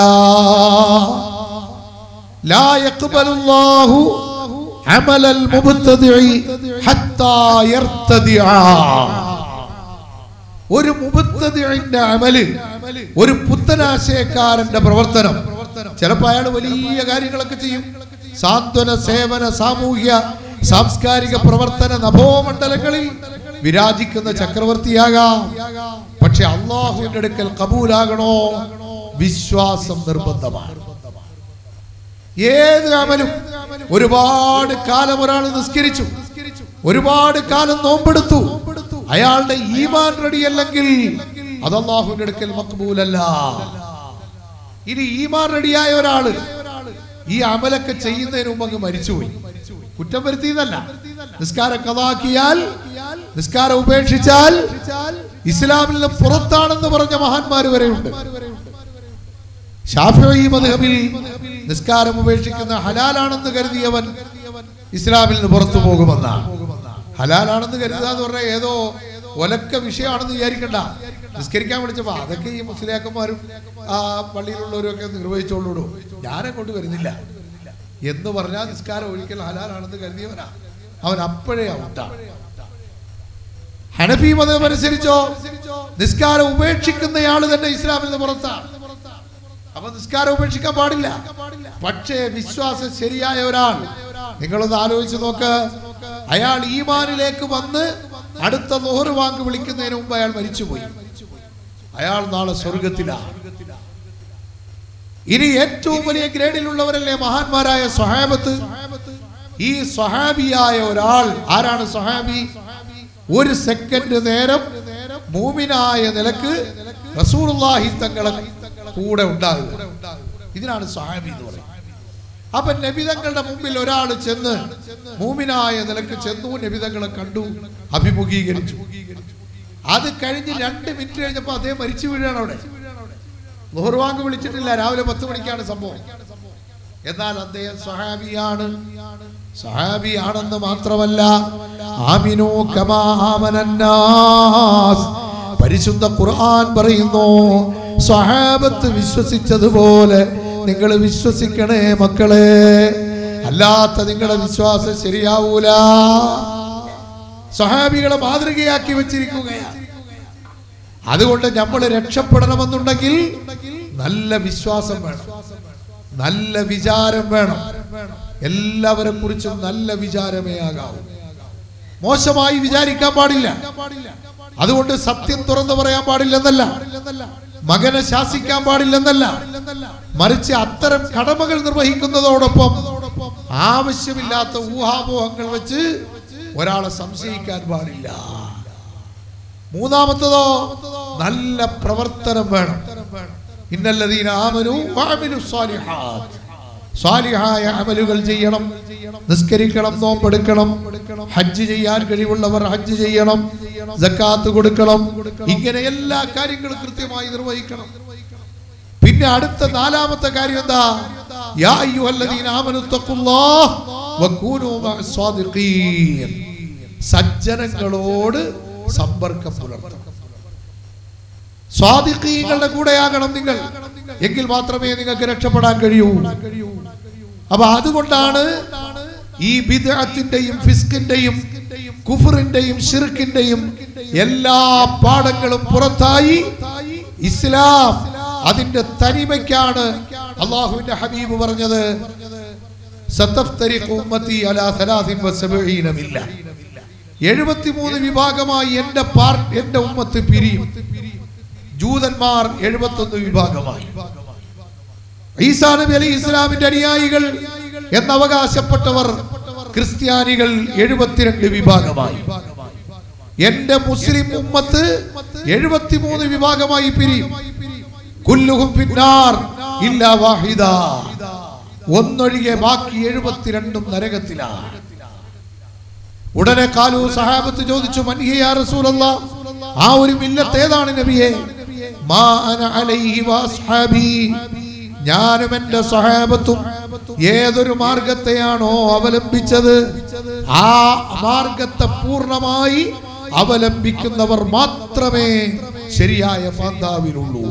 لا يقبل الله عمل المبتدع حتى يرتدع ഒരു മുബത്തതിന്റെ അമല് ഒരു പുത്തനാശയക്കാരന്റെ പ്രവർത്തനം ചിലപ്പോൾ അയാൾ വലിയ കാര്യങ്ങളൊക്കെ ചെയ്യും സാന്ത്വന സേവന സാമൂഹ്യ സാംസ്കാരിക പ്രവർത്തന നഭോമണ്ഡലങ്ങളിൽ വിരാജിക്കുന്ന ചക്രവർത്തിയാകാം പക്ഷെ അള്ളാഹുവിന്റെ അടുക്കൽ കബൂലാകണോ വിശ്വാസം നിർബന്ധമാണ് ഏത് അമലും ഒരുപാട് കാലം ഒരാൾ നിസ്കരിച്ചു ഒരുപാട് കാലം നോമ്പെടുത്തു അയാളുടെ ഈമാൻ റെഡിയല്ലെങ്കിൽ അത് അള്ളാഹുവിന്റെ അടുക്കൽ മക്ബൂലല്ല ഇനി ഈമാൻ റെഡിയായ ഒരാള് ഈ അമലൊക്കെ ചെയ്യുന്നതിന് മുമ്പ് അങ്ങ് മരിച്ചുപോയി കുറ്റം വരുത്തിയതല്ല നിസ്കാരം കഥാക്കിയാൽ നിസ്കാരം ഉപേക്ഷിച്ചാൽ ഇസ്ലാമിൽ നിന്ന് പുറത്താണെന്ന് പറഞ്ഞ മഹാന്മാര് വരെയുണ്ട് ഷാഫി മദ്ഹബിൽ നിസ്കാരം ഉപേക്ഷിക്കുന്ന ഹലാലാണെന്ന് കരുതിയവൻ ഇസ്ലാമിൽ നിന്ന് പുറത്തു പോകുമെന്നാണ് ഹലാലാണെന്ന് കരുതുക എന്ന് പറഞ്ഞാൽ ഏതോ ഒലക്ക വിഷയമാണെന്ന് വിചാരിക്കണ്ട നിസ്കരിക്കാൻ വിളിച്ചപ്പോ അതൊക്കെ ഈ മുസ്ലിയാക്കന്മാരും ആ പള്ളിയിലുള്ളവരും ഒക്കെ നിർവഹിച്ചോളൂടോ ഞാനങ്ങോട്ട് വരുന്നില്ല എന്ന് പറഞ്ഞാൽ നിസ്കാരം ഒരിക്കൽ ഹലാലാണെന്ന് കരുതിയവനാ അവൻ അപ്പോഴേ ഔട്ടാണ് ഹനഫി മതം അനുസരിച്ചോ നിസ്കാരം ഉപേക്ഷിക്കുന്നയാള് തന്നെ ഇസ്ലാമിൽ നിന്ന് പുറത്താണ് അപ്പൊ നിസ്കാരം ഉപേക്ഷിക്കാൻ പാടില്ല പക്ഷേ വിശ്വാസം ശരിയായ ഒരാൾ നിങ്ങളൊന്ന് ആലോചിച്ച് നോക്ക് അയാൾ ഈമാനിലേക്ക് വന്ന് അടുത്ത നോറ് വാങ്ക് വിളിക്കുന്നതിന് മുമ്പ് അയാൾ മരിച്ചുപോയി അയാൾ നാളെ സ്വർഗത്തിലാണ് ഇനി ഏറ്റവും വലിയ ഗ്രേഡിലുള്ളവരല്ലേ മഹാന്മാരായ സ്വഹാബത്ത് ഈ സ്വഹാബിയായ ഒരാൾ ആരാണ് സ്വഹാബി ഒരു സെക്കൻഡ് നേരം മൂമിനായ നിലക്ക് റസൂലുള്ളാഹി തങ്ങളെ കൂടെ ഉണ്ടാകുക ഇതിനാണ് സ്വഹാബി എന്ന് പറയുന്നത് അപ്പൊ നബിതങ്ങളുടെ മുമ്പിൽ ഒരാൾ ചെന്ന് മൂമിനായ നിലക്ക് ചെന്നു നബിതങ്ങളെ കണ്ടു അഭിമുഖീകരിച്ചു അത് കഴിഞ്ഞ് രണ്ട് മിനിറ്റ് കഴിഞ്ഞപ്പോ അദ്ദേഹം മരിച്ചു വീഴാണ് അവിടെ ലോഹർവാങ്ക് വിളിച്ചിട്ടില്ല രാവിലെ പത്ത് മണിക്കാണ് സംഭവം എന്നാൽ അദ്ദേഹം സഹാബിയാണ് സഹാബിയാണെന്ന് മാത്രമല്ല ആമിനു കമാ ആമനന്നാസ്. പരിശുദ്ധ ഖുർആൻ പറയുന്നു സ്വഹാബത്ത് വിശ്വസിച്ചതുപോലെ നിങ്ങൾ വിശ്വസിക്കണേ മക്കളെ അല്ലാത്ത നിങ്ങളുടെ വിശ്വാസം ശരിയാവൂല സഹാബികളെ മാതൃകയാക്കി വെച്ചിരിക്കുകയാണ് അതുകൊണ്ട് നമ്മൾ രക്ഷപ്പെടണമെന്നുണ്ടെങ്കിൽ നല്ല വിശ്വാസം വേണം നല്ല വിചാരം വേണം എല്ലാവരെ കുറിച്ചും നല്ല വിചാരമേ ആകാവൂ മോശമായി വിചാരിക്കാൻ പാടില്ല അതുകൊണ്ട് സത്യം തുറന്നു പറയാൻ പാടില്ലെന്നല്ല മകനെ ശാസിക്കാൻ പാടില്ലെന്നല്ല മറിച്ച് അത്തരം കടമകൾ നിർവഹിക്കുന്നതോടൊപ്പം ആവശ്യമില്ലാത്ത ഊഹാപോഹങ്ങൾ വെച്ച് ഒരാളെ സംശയിക്കാൻ പാടില്ല മൂന്നാമത്തതോ നല്ല പ്രവർത്തനം വേണം ഇന്നല്ലതീന ആമനു വഅമിലു സ്വാലിഹാത്ത് സ്വാലിഹായ അമലുകൾ ചെയ്യണം നിസ്കരിക്കണം നോമ്പെടുക്കണം ഹജ്ജ് ചെയ്യാൻ കഴിവുള്ളവർ ഹജ്ജ് ചെയ്യണം സക്കാത്ത് കൊടുക്കണം ഇങ്ങനെ എല്ലാ കാര്യങ്ങളും കൃത്യമായി നിർവഹിക്കണം പിന്നെ അടുത്ത നാലാമത്തെ കാര്യം എന്താ യാ അയ്യുഹല്ലദീന ആമനു തഖുല്ലാഹ് വകൂനൂ മഅസ് സ്വാദിഖീൻ സജ്ജനങ്ങളോട് സമ്പർക്കം പുലർത്തണം സ്വാദിഖീങ്ങളുടെ കൂടെയാകണം നിങ്ങൾ എങ്കിൽ മാത്രമേ നിങ്ങൾക്ക് രക്ഷപ്പെടാൻ കഴിയൂ അപ്പൊ അതുകൊണ്ടാണ് ഈ ബിദ്അത്തിന്റെയും ഫിസ്കിന്റെയും കുഫറിന്റെയും ഷിർക്കിന്റെയും എല്ലാ പാഠങ്ങളും പുറത്തായി ഇസ്ലാം അതിന്റെ തനിമയ്ക്കാണ് അള്ളാഹുവിന്റെ ഹബീബ് പറഞ്ഞത് സതഫ്തരിഖു ഉമ്മത്തി അലാ സലാസിൻ വസബഈന മില്ല എഴുപത്തിമൂന്ന് വിഭാഗമായി എന്റെ പാർ എന്റെ ഉമ്മത്ത് പിരിയും ജൂതന്മാർ എഴുപത്തൊന്ന് വിഭാഗമായി ഈസാ നബി അലി ഇസ്ലാമിന്റെ അനുയായികൾ എന്നവകാശപ്പെട്ടവർ ക്രിസ്ത്യാനികൾ എഴുപത്തിരണ്ട് വിഭാഗമായി എന്റെ മുസ്ലിം ഉമ്മത്ത് എഴുപത്തിമൂന്ന് വിഭാഗമായി പിരിയും കുല്ലുഹും പിന്നാർ ഇല്ല വാഹിദ ഒന്നൊഴികെ ബാക്കി എഴുപത്തിരണ്ടും നരകത്തിലാണ് ഉടനെ കാലു സഹാബത്ത് ചോദിച്ചു മൻഹിയാ റസൂലല്ലാ ആ ഒരു മില്ലത്ത് ഏതാണ് നബിയെ മാ അന അലൈഹി വഅസ്ഹാബി ഞാനും എന്റെ സഹാബത്തും ഏതൊരു മാർഗത്തെയാണോ അവലംബിച്ചത് ആ മാർഗത്തെ പൂർണ്ണമായി അവലംബിക്കുന്നവർ മാത്രമേ ശരിയായ പാന്താവിനുള്ളൂ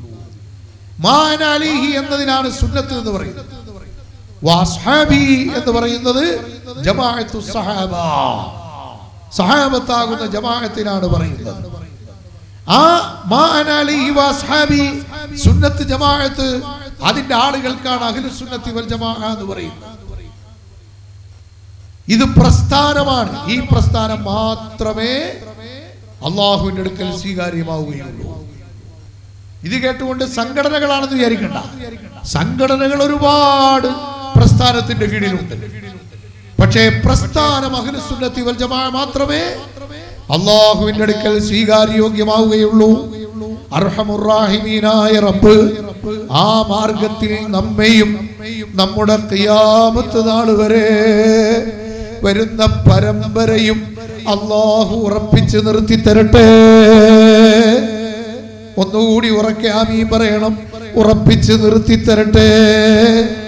മാൻ അലിഹി എന്നതിനാണ് സുന്നത്ത് എന്ന് പറയുന്നത് വാസ്ഹാബി എന്ന് പറയുന്നത് ജമാഅത്തു സഹാബ സഹാബത്താകുന്ന ജമാഅത്തിനാണ് പറയുന്നത് ആ മാൻ അലിഹി വാസ്ഹാബി സുന്നത്ത് ജമാഅത്ത് അതിന്റെ ആളുകൾക്കാണ് അഖിലു സുന്നത്തി വൽ ജമാഅ എന്ന് പറയുന്നത് ഇത് പ്രസ്ഥാനമാണ് ഈ പ്രസ്ഥാനം മാത്രമേ അള്ളാഹുവിന്റെ അടുക്കൽ സ്വീകാര്യമാവുകയുള്ളൂ ഇത് കേട്ടുകൊണ്ട് സംഘടനകളാണെന്ന് വിചാരിക്കണ്ട സംഘടനകൾ ഒരുപാട് പ്രസ്ഥാനത്തിന്റെ കീഴിലുണ്ട് പക്ഷേ പ്രസ്ഥാനം അഖിലുസുന്നത്തി വൽ ജമാഅ മാത്രമേ അള്ളാഹുവിന്റെ അടുക്കൽ സ്വീകാര്യോഗ്യമാവുകയുള്ളൂ അർഹമുറാഹിമീനായ റബ്ബ് ആ മാർഗത്തിൽ നമ്മെയും നമ്മുടെ ഖിയാമത്ത് നാൾ വരെ വരുന്ന പരമ്പരയും അള്ളാഹു ഉറപ്പിച്ച് നിർത്തി തരട്ടെ ഒന്നുകൂടി ഉറക്കെ ആമീ പറയണം ഉറപ്പിച്ച് നിർത്തി തരട്ടെ